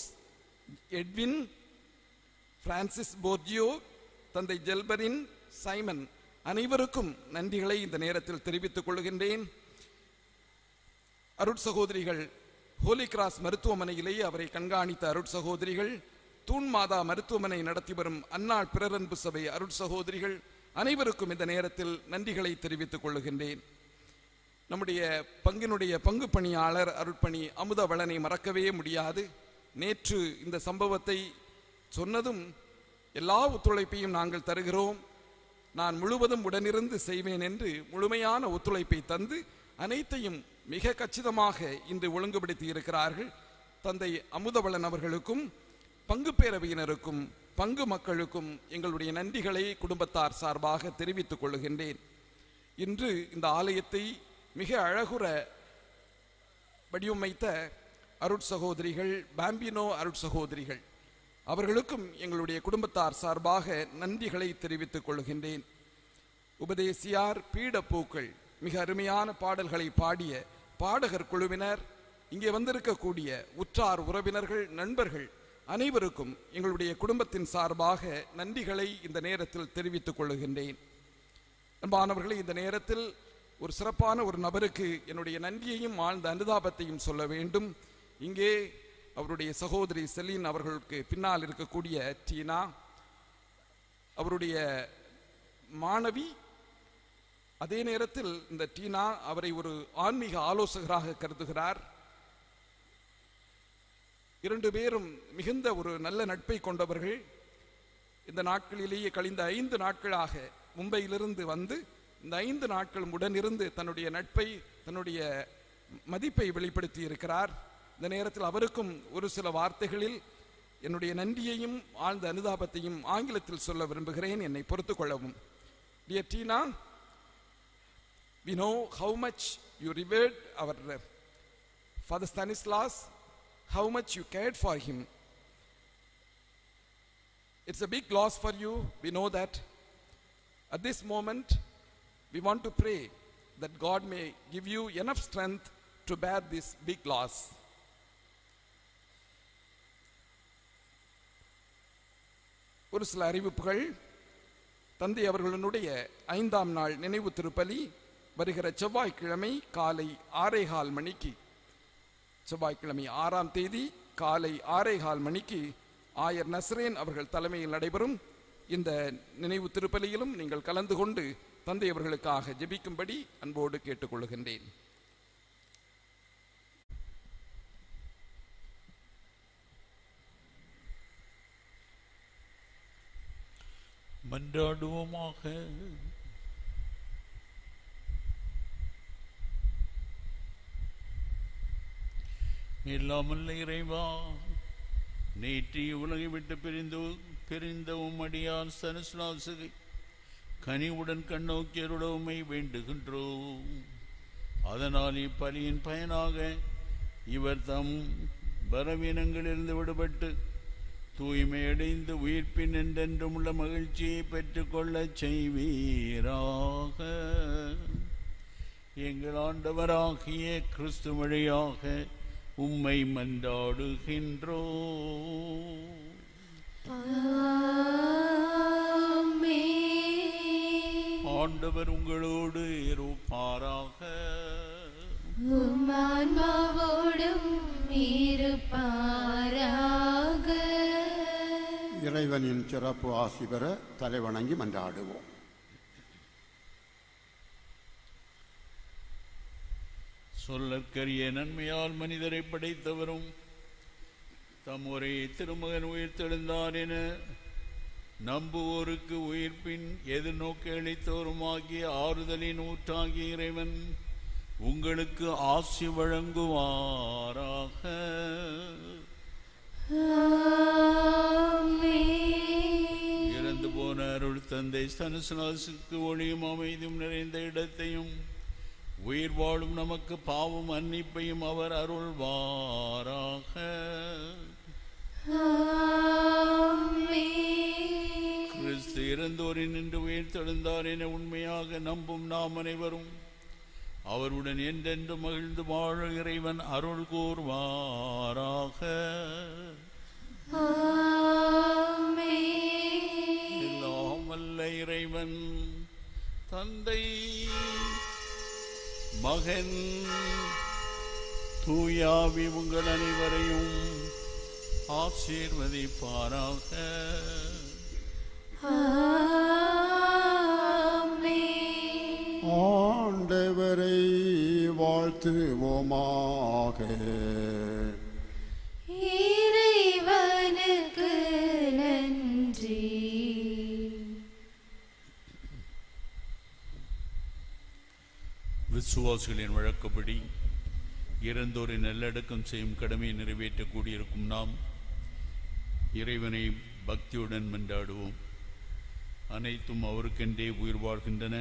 Edwin Francis Borgio தந்தை ஜெல்பரின் சைமன் அனைவருக்கும் நன்றிகளை இந்த நேரத்தில் தெரிவித்துக் கொள்கின்றேன் அருட்சகோதரிகள் ஹோலி கிராஸ் மருத்துவமனையிலேயே அவரை கண்காணித்த அருட்சகோதரிகள் தூண் மாதா மருத்துவமனை நடத்தி வரும் அன்னாள் பிறரன்பு சபை அருட்சகோதரிகள் அனைவருக்கும் இந்த நேரத்தில் நன்றிகளை தெரிவித்துக் கொள்கின்றேன் நம்முடைய பங்கினுடைய பங்கு பணியாளர் அருட்பணி அமுதவளனை மறக்கவே முடியாது நேற்று இந்த சம்பவத்தை சொன்னதும் எல்லா ஒத்துழைப்பையும் நாங்கள் தருகிறோம் நான் முழுவதும் உடனிருந்து செய்வேன் என்று முழுமையான ஒத்துழைப்பை தந்து அனைத்தையும் மிக கச்சிதமாக இன்று ஒழுங்குபடுத்தி இருக்கிறார்கள் தந்தை அமுதவளன் அவர்களுக்கும் பங்கு பேரவையினருக்கும் பங்கு மக்களுக்கும் எங்களுடைய நன்றிகளை குடும்பத்தார் சார்பாக தெரிவித்துக் கொள்கின்றேன் இன்று இந்த ஆலயத்தை மிக அழகுற வடிவமைத்த அருட்சகோதரிகள் பாம்பினோ அருட்சகோதரிகள் அவர்களுக்கும் எங்களுடைய குடும்பத்தார் சார்பாக நன்றிகளை தெரிவித்துக் கொள்கின்றேன் உபதேசியார் பீடப்பூக்கள் மிக அருமையான பாடல்களை பாடிய பாடகர் குழுவினர் இங்கே வந்திருக்கக்கூடிய உற்றார் உறவினர்கள் நண்பர்கள் அனைவருக்கும் எங்களுடைய குடும்பத்தின் சார்பாக நன்றிகளை இந்த நேரத்தில் தெரிவித்துக் கொள்கின்றேன் அன்பானவர்களே இந்த நேரத்தில் ஒரு சிறப்பான ஒரு நபருக்கு என்னுடைய நன்றியையும் ஆழ்ந்த அனுதாபத்தையும் சொல்ல வேண்டும் இங்கே அவருடைய சகோதரி செலீன் அவர்களுக்கு பின்னால் இருக்கக்கூடிய டீனா அவருடைய மாணவி அதே நேரத்தில் இந்த டீனா அவரை ஒரு ஆன்மீக ஆலோசகராக கருதுகிறார் இரண்டு பேரும் மிகுந்த ஒரு நல்ல நட்பை கொண்டவர்கள் இந்த நாட்களிலேயே கழிந்த ஐந்து நாட்களாக மும்பையிலிருந்து வந்து இந்த ஐந்து நாட்கள் உடனிருந்து தன்னுடைய நட்பை தன்னுடைய மதிப்பை வெளிப்படுத்தி இருக்கிறார் இந்த நேரத்தில் அவருக்கும் ஒரு சில வார்த்தைகளில் என்னுடைய நன்றியையும் ஆழ்ந்த அனுதாபத்தையும் ஆங்கிலத்தில் சொல்ல விரும்புகிறேன் என்னை பொறுத்துக் கொள்ளவும் dear Tina we know how much you revered our uh, Father Stanislas, how much you cared for him. It's a big loss for you, we know that. At this moment, we want to pray that God may give you enough strength to bear this big loss. ஒரு சில அறிவிப்புகள் தந்தை அவர்களுடைய ஐந்தாம் நாள் நினைவு திருப்பலி வருகிற செவ்வாய்க்கிழமை காலை ஆறேகால் மணிக்கு செவ்வாய்க்கிழமை ஆறாம் தேதி காலை ஆறேகால் மணிக்கு ஆயர் நஸ்ரேன் அவர்கள் தலைமையில் நடைபெறும் இந்த நினைவு திருப்பலியிலும் நீங்கள் கலந்து கொண்டு தந்தை அவர்களுக்காக ஜெபிக்கும்படி அன்போடு கேட்டுக்கொள்கின்றேன் மன்றாடுவோமாக இல்லாமல்ல இறைவா நேற்று உலகை விட்டு பிரிந்து பிரிந்த உம்மடியார் சனசுலாசுகை கனிவுடன் கண்ணோக்கியருட உம்மை வேண்டுகின்றோம் அதனால் இப்பலியின் பயனாக இவர் தம் பலவீனங்களிலிருந்து விடுபட்டு தூய்மையடைந்து உயிர்ப்பின் என்றென்றும் உள்ள மகிழ்ச்சியை பெற்றுக்கொள்ளச் செய்வீராக எங்கள் ஆண்டவராகிய கிறிஸ்து வழியாக உம்மை மன்றாடுகின்றோ ஆண்டவர் உங்களோடு இருப்பாராக உம்மான்மாவோடும் இருப்பாராக இறைவனின் சிறப்பு ஆசி பெற தலைவணங்கி மன்றாடுவோம் சொல்லற்கரிய நன்மையால் மனிதரை படைத்தவரும் தம் ஒரே திருமகன் உயிர்த்தெழுந்தார் என நம்புவோருக்கு உயிர்ப்பின் எதிர்நோக்கி அளித்தோருமாகிய ஆறுதலின் ஊற்றாகிய இறைவன் உங்களுக்கு ஆசி வழங்குவாராக இறந்து போன அருள் தந்தை ஸ்தனசுலாசுக்கு ஒளியும் அமைதியும் நிறைந்த இடத்தையும் உயிர் வாழும் நமக்கு பாவம் மன்னிப்பையும் அவர் அருள்வாராக கிறிஸ்து இறந்தோரின் நின்று உயிர் தெழுந்தார் என உண்மையாக நம்பும் நாம் அனைவரும் அவருடன் என்றென்று மகிழ்ந்து வாழ இறைவன் அருள் கூர்வாராக எல்லாம் வல்ல இறைவன் தந்தை மகன் தூயாவி உங்கள் அனைவரையும் ஆசீர்வதிப்பாராக ஆண்டவரை வாழ்த்துவோமாக இறைவனுக்கு நன்றி விசுவாசிகளின் வழக்கப்படி இறந்தோரை நல்லடக்கம் செய்யும் கடமையை நிறைவேற்ற கூடியிருக்கும் நாம் இறைவனை பக்தியுடன் மன்றாடுவோம் அனைத்தும் அவருக்கென்றே உயிர் வாழ்கின்றன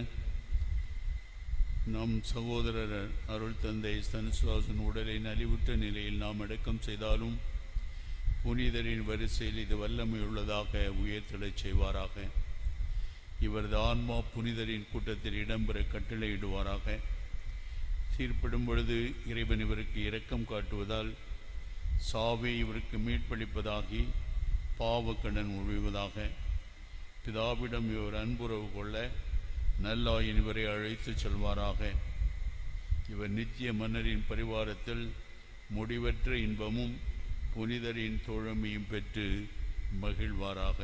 நம் சகோதரர் அருள் தந்தை ஸ்தனிசுவாசன் உடலை நலிவுற்ற நிலையில் நாம் அடக்கம் செய்தாலும் புனிதரின் வரிசையில் இது வல்லமையுள்ளதாக உயர்த்தெழச் செய்வாராக இவரது ஆன்மா புனிதரின் கூட்டத்தில் இடம்பெற கட்டளையிடுவாராக தீர்ப்பிடும் பொழுது இறைவன் இவருக்கு இரக்கம் காட்டுவதால் சாவே இவருக்கு மீட்பளிப்பதாகி பாவக்கடன் ஒழிவதாக பிதாவிடம் இவர் அன்புறவு கொள்ள நல்லாயின் இவரை அழைத்துச் செல்வாராக இவர் நித்திய மன்னரின் பரிவாரத்தில் முடிவற்ற இன்பமும் புனிதரின் தோழமையும் பெற்று மகிழ்வாராக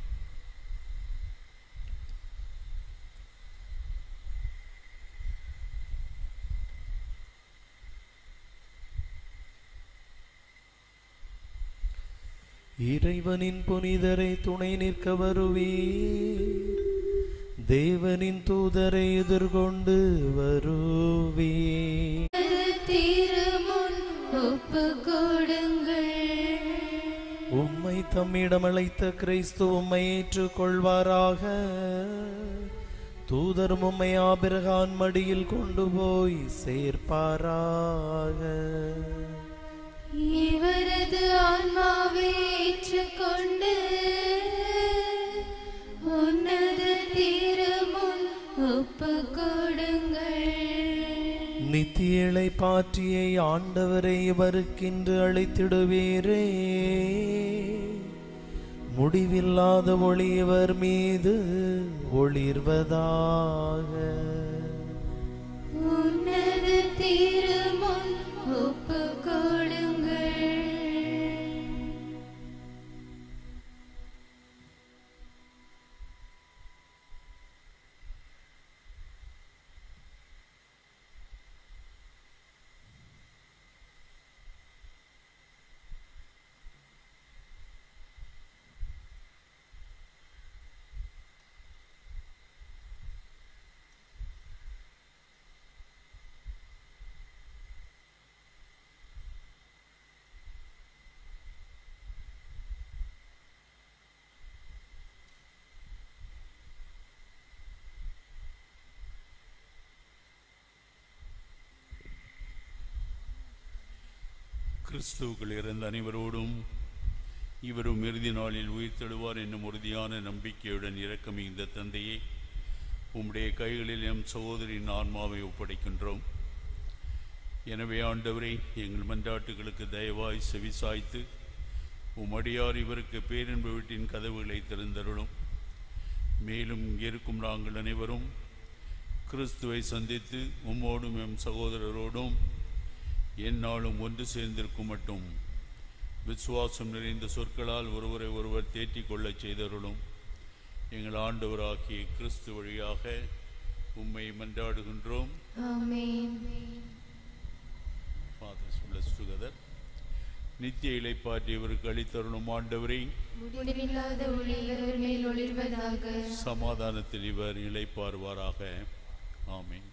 இறைவனின் புனிதரை துணை நிற்க வருவீர் தேவனின் தூதரை எதிர்கொண்டு வருவீர் திருமுன் ஒப்பு கொடுங்கள் உம்மை தம்மிடம் அழைத்த கிறிஸ்து உம்மை ஏற்றுக்கொள்வாராக தூதரும் உம்மை ஆபிரகான் மடியில் கொண்டு போய் சேர்ப்பாராக இவரது ஆன்மாவை ஏற்றுக்கொண்டு உன்னத திருமுன் ஒப்பு கொடுங்கள் நித்தியலை பாற்றியை ஆண்டவரை இவருக்கென்று அழைத்திடுவீரே முடிவில்லாத ஒளி இவர் மீது ஒளிர்வதாக உன்னத திருமுன் ஒப்பு கொடுங்கள் கிறிஸ்துவுக்குள் இருந்த அனைவரோடும் இவரும் இறுதி நாளில் உயிர் தழுவார் என்னும் உறுதியான நம்பிக்கையுடன் இரக்கம் இந்த தந்தையே உம்முடைய கைகளில் எம் சகோதரின் ஆன்மாவை ஒப்படைக்கின்றோம் எனவே ஆண்டவரே எங்கள் மன்றாட்டுகளுக்கு தயவாய் செவிசாய்த்து உம்மடியார் இவருக்கு பேரின்பு வீட்டின் கதவுகளை திறந்தருளும் மேலும் இங்கே இருக்கும் நாங்கள் அனைவரும் கிறிஸ்துவை சந்தித்து உம்மோடும் எம் சகோதரரோடும் எந்நாளும் ஒன்று சேர்ந்திருக்கும் மட்டும் விசுவாசம் நிறைந்த சொற்களால் ஒருவரை ஒருவர் தேற்றிக் கொள்ளச் செய்தருளும் எங்கள் ஆண்டவராகிய கிறிஸ்து வழியாக உம்மை மன்றாடுகின்றோம் ஆமென் Fathers bless together. நித்திய இலைப்பாற்றி இவருக்கு அளித்தருளும் ஆண்டவரை முடிவில்லாத ஒளி இவர் மேல் ஒளிர்வதாக சமாதானத்தில் இவர் இளைப்பாறுவாராக ஆமென்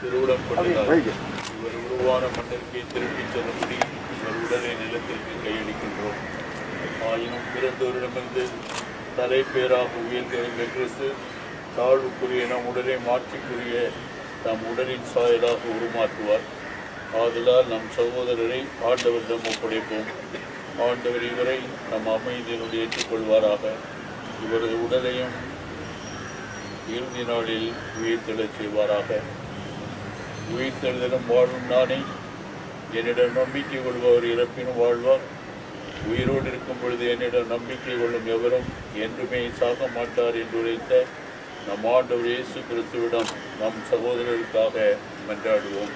திருவிடம் கொண்டதால் இவர் உருவான மண்ணிற்கு திரும்பிச் செல்லும்படி இவர் உடலை நிலத்திற்கு கையளிக்கின்றோம் ஆயினும் பிறந்தோரிடமிருந்து தலைப்பேராக உயர்ந்திருந்த கிறிஸ்து தாழ்வுக்குரிய நம் உடலை மாற்றிக்குரிய நம் உடலின் சாயலாக உருமாற்றுவார் ஆதலால் நம் சகோதரரை ஆண்டவரிடம் ஒப்படைப்போம் ஆண்டவர் இவரை நம் அமைதியினுடைய ஏற்றுக்கொள்வாராக இவரது உடலையும் இறுதி நாளில் உயிர்த்தெழச் செய்வாராக உயிர்த்தெழுதலும் வாழும் நானே என்னிடம் நம்பிக்கை கொள்பவர் இறப்பினும் வாழ்வார் உயிரோடு இருக்கும் பொழுது என்னிடம் நம்பிக்கை கொள்ளும் எவரும் என்றுமே சாக மாட்டார் என்று உரைத்த நம் ஆண்டவர் இயேசு கிறிஸ்துவிடம் நம் சகோதரருக்காக மன்றாடுவோம்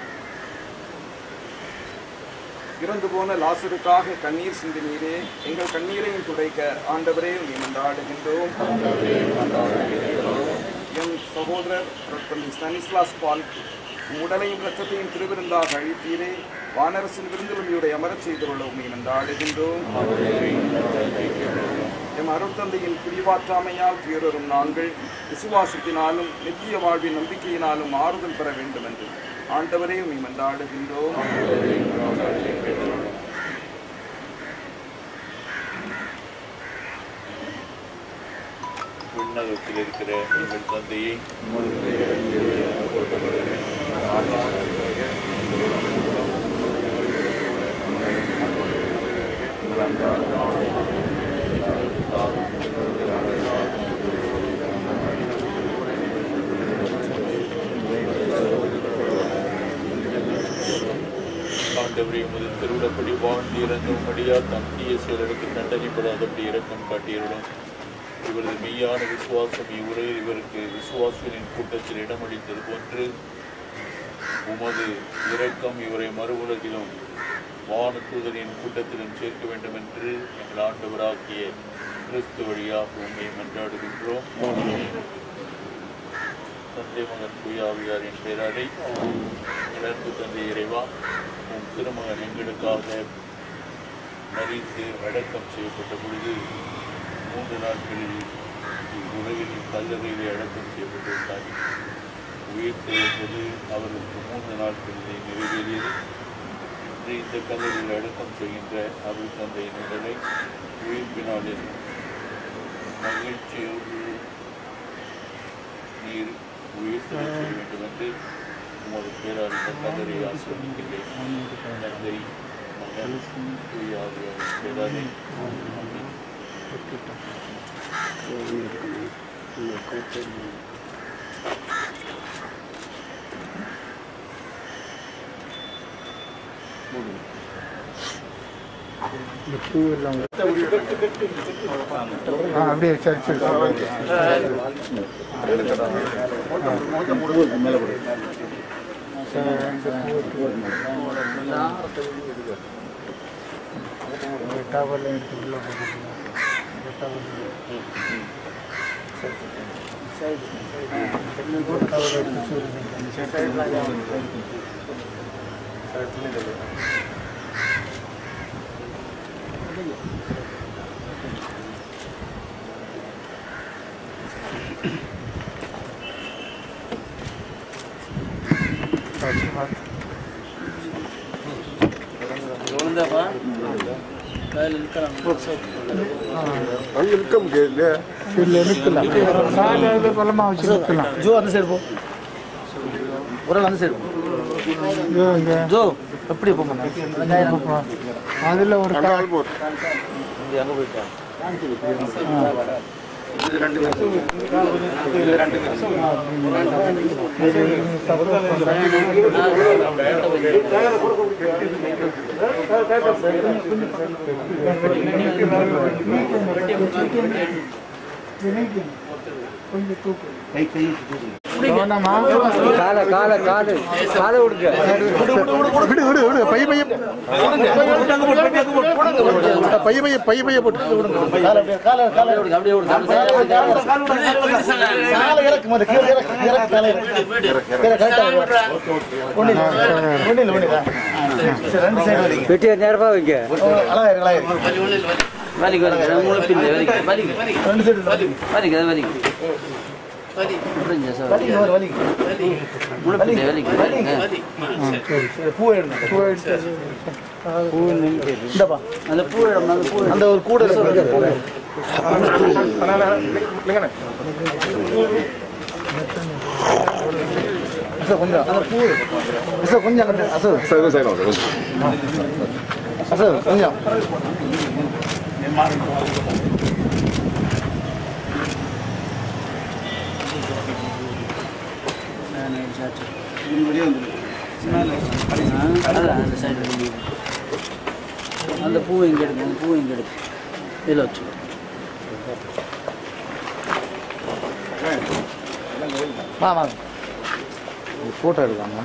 இறந்து போன லாசருக்காக கண்ணீர் சிந்தினீரே எங்கள் கண்ணீரையும் துடைக்க ஆண்டவரே உம்மை மன்றாடுகின்றோம் என் சகோதரர் டாக்டர் ஸ்டானிஸ்லாஸ் பால் உம் உடலையும் இரத்தத்தையும் திருவிருந்தாக அழித்தீரே வானரசின் விருந்தில் உம்மையுடைய அமரச் செய்துள்ள உண்மை மன்றாடுகின்றோம் எம் அருட்தந்தையின் பிரிவாற்றாமையால் துயரும் நாங்கள் விசுவாசத்தினாலும் நித்திய வாழ்வின் நம்பிக்கையினாலும் ஆறுதல் பெற வேண்டும் என்று ஆண்டவரே உம்மை மன்றாடுகின்றோம் விண்ணகத்தில் இருக்கிற எங்கள் தந்தையை ஆண்டவரே உமது திருவிடப்படி வாழ்ந்து இறந்த உமடியால் தம் தீய செயலுக்கு தண்டனைப்படாதபடி இரக்கம் காட்டியிருடும் இவரது மெய்யான விசுவாசம் இவ்வுரையில் இவருக்கு விசுவாசிகளின் கூட்டத்தில் இடமளித்தது போன்று உமது இரக்கம் இவரை மறு உலகிலும் வானதூதரின் கூட்டத்திலும் சேர்க்க வேண்டும் என்று எங்கள் ஆண்டவராகிய கிறிஸ்து வழியாக உண்மை மன்றாடுகின்றோம் தந்தை மகன் தூயாவியாரின் பேராரை இழந்து தந்தை இறைவா உன் திருமகன் எங்களுக்காக மறித்து அடக்கம் செய்யப்பட்ட பொழுது மூன்று நாட்களில் இவ்வுலகில் கல்லறையிலே அடக்கம் செய்யப்பட்டிருந்தார் உயிர் தெழுந்தது அவருக்கு மூன்று நாட்களிலே நிறைவேறியது இன்று இந்த கல்லறையில் அடக்கம் செய்கின்ற அருள் தந்தையின் உடலை உயிர்ப்பினாலில் மகிழ்ச்சியோடு நீர் உயிர் தெழச் செய்ய வேண்டும் என்று உமது பேரால் இந்த கல்லறையை ஆசிர்வதிக்கின்றேன் தந்தை மகன் தூயாவியாரின் பேராலே ஆமென். இந்த பூ எல்லாம் ஆ அப்படியே சரி சரி டவல் எடுத்து உள்ள போட்டுக்கலாம் டவல் டவல் எடுத்து சூரியன் அங்கே இருக்க முடியாது இல்லை நிற்கலாம் காலையில் பலமாக வச்சு நிற்கலாம் ஜோ அந்த சைடு போ ஒரு ஆள் அந்த சைடு இதோ இங்க ஜோ எப்படி போங்க அதில் ஒரு கால் அங்கே போயிட்டா கொஞ்சம் தூக்கு கை கை கவனமா காலை காலை காலை காலை விடுங்க விடு விடு விடு பைய பைய பைய பைய பைய பைய போட்டு காலை அப்படியே காலை காலை விடுங்க அப்படியே விடுங்க காலை இறக்கு மத கீழே இறக்கு இறக்கு காலை இறக்கு கீழே கரெக்டா ஒண்ணு ஒண்ணு இல்ல ஒண்ணு சரி ரெண்டு சைடு வலிங்க வெட்டியை நேரமா வைங்க அழகா இருக்கு அழகா இருக்கு வலிக்கு வலிக்கு மூணு பின் வலிக்கு வலிக்கு ரெண்டு சைடு வலிங்க வலிக்கு அது வலிக்கு புரிஞ்சா சார் முழுப்பிட்டு வேலைக்கு பாருங்க சரி சரி பூ எடுங்க பூ எடுத்து பூ இந்தப்பா அந்த பூ இடம் அந்த பூ அந்த ஒரு கூட கொஞ்சம் அந்த பூ அசோக் கொஞ்சம் அங்கிட்டு, அசோக் அசோக் கொஞ்சம் அதான் அந்த சைடு அந்த பூ இங்கே எடுக்கும் அந்த பூ இங்கே எடுக்கும் இதில் வச்சு வா வா ஃபோட்டோ எடுக்கலாமா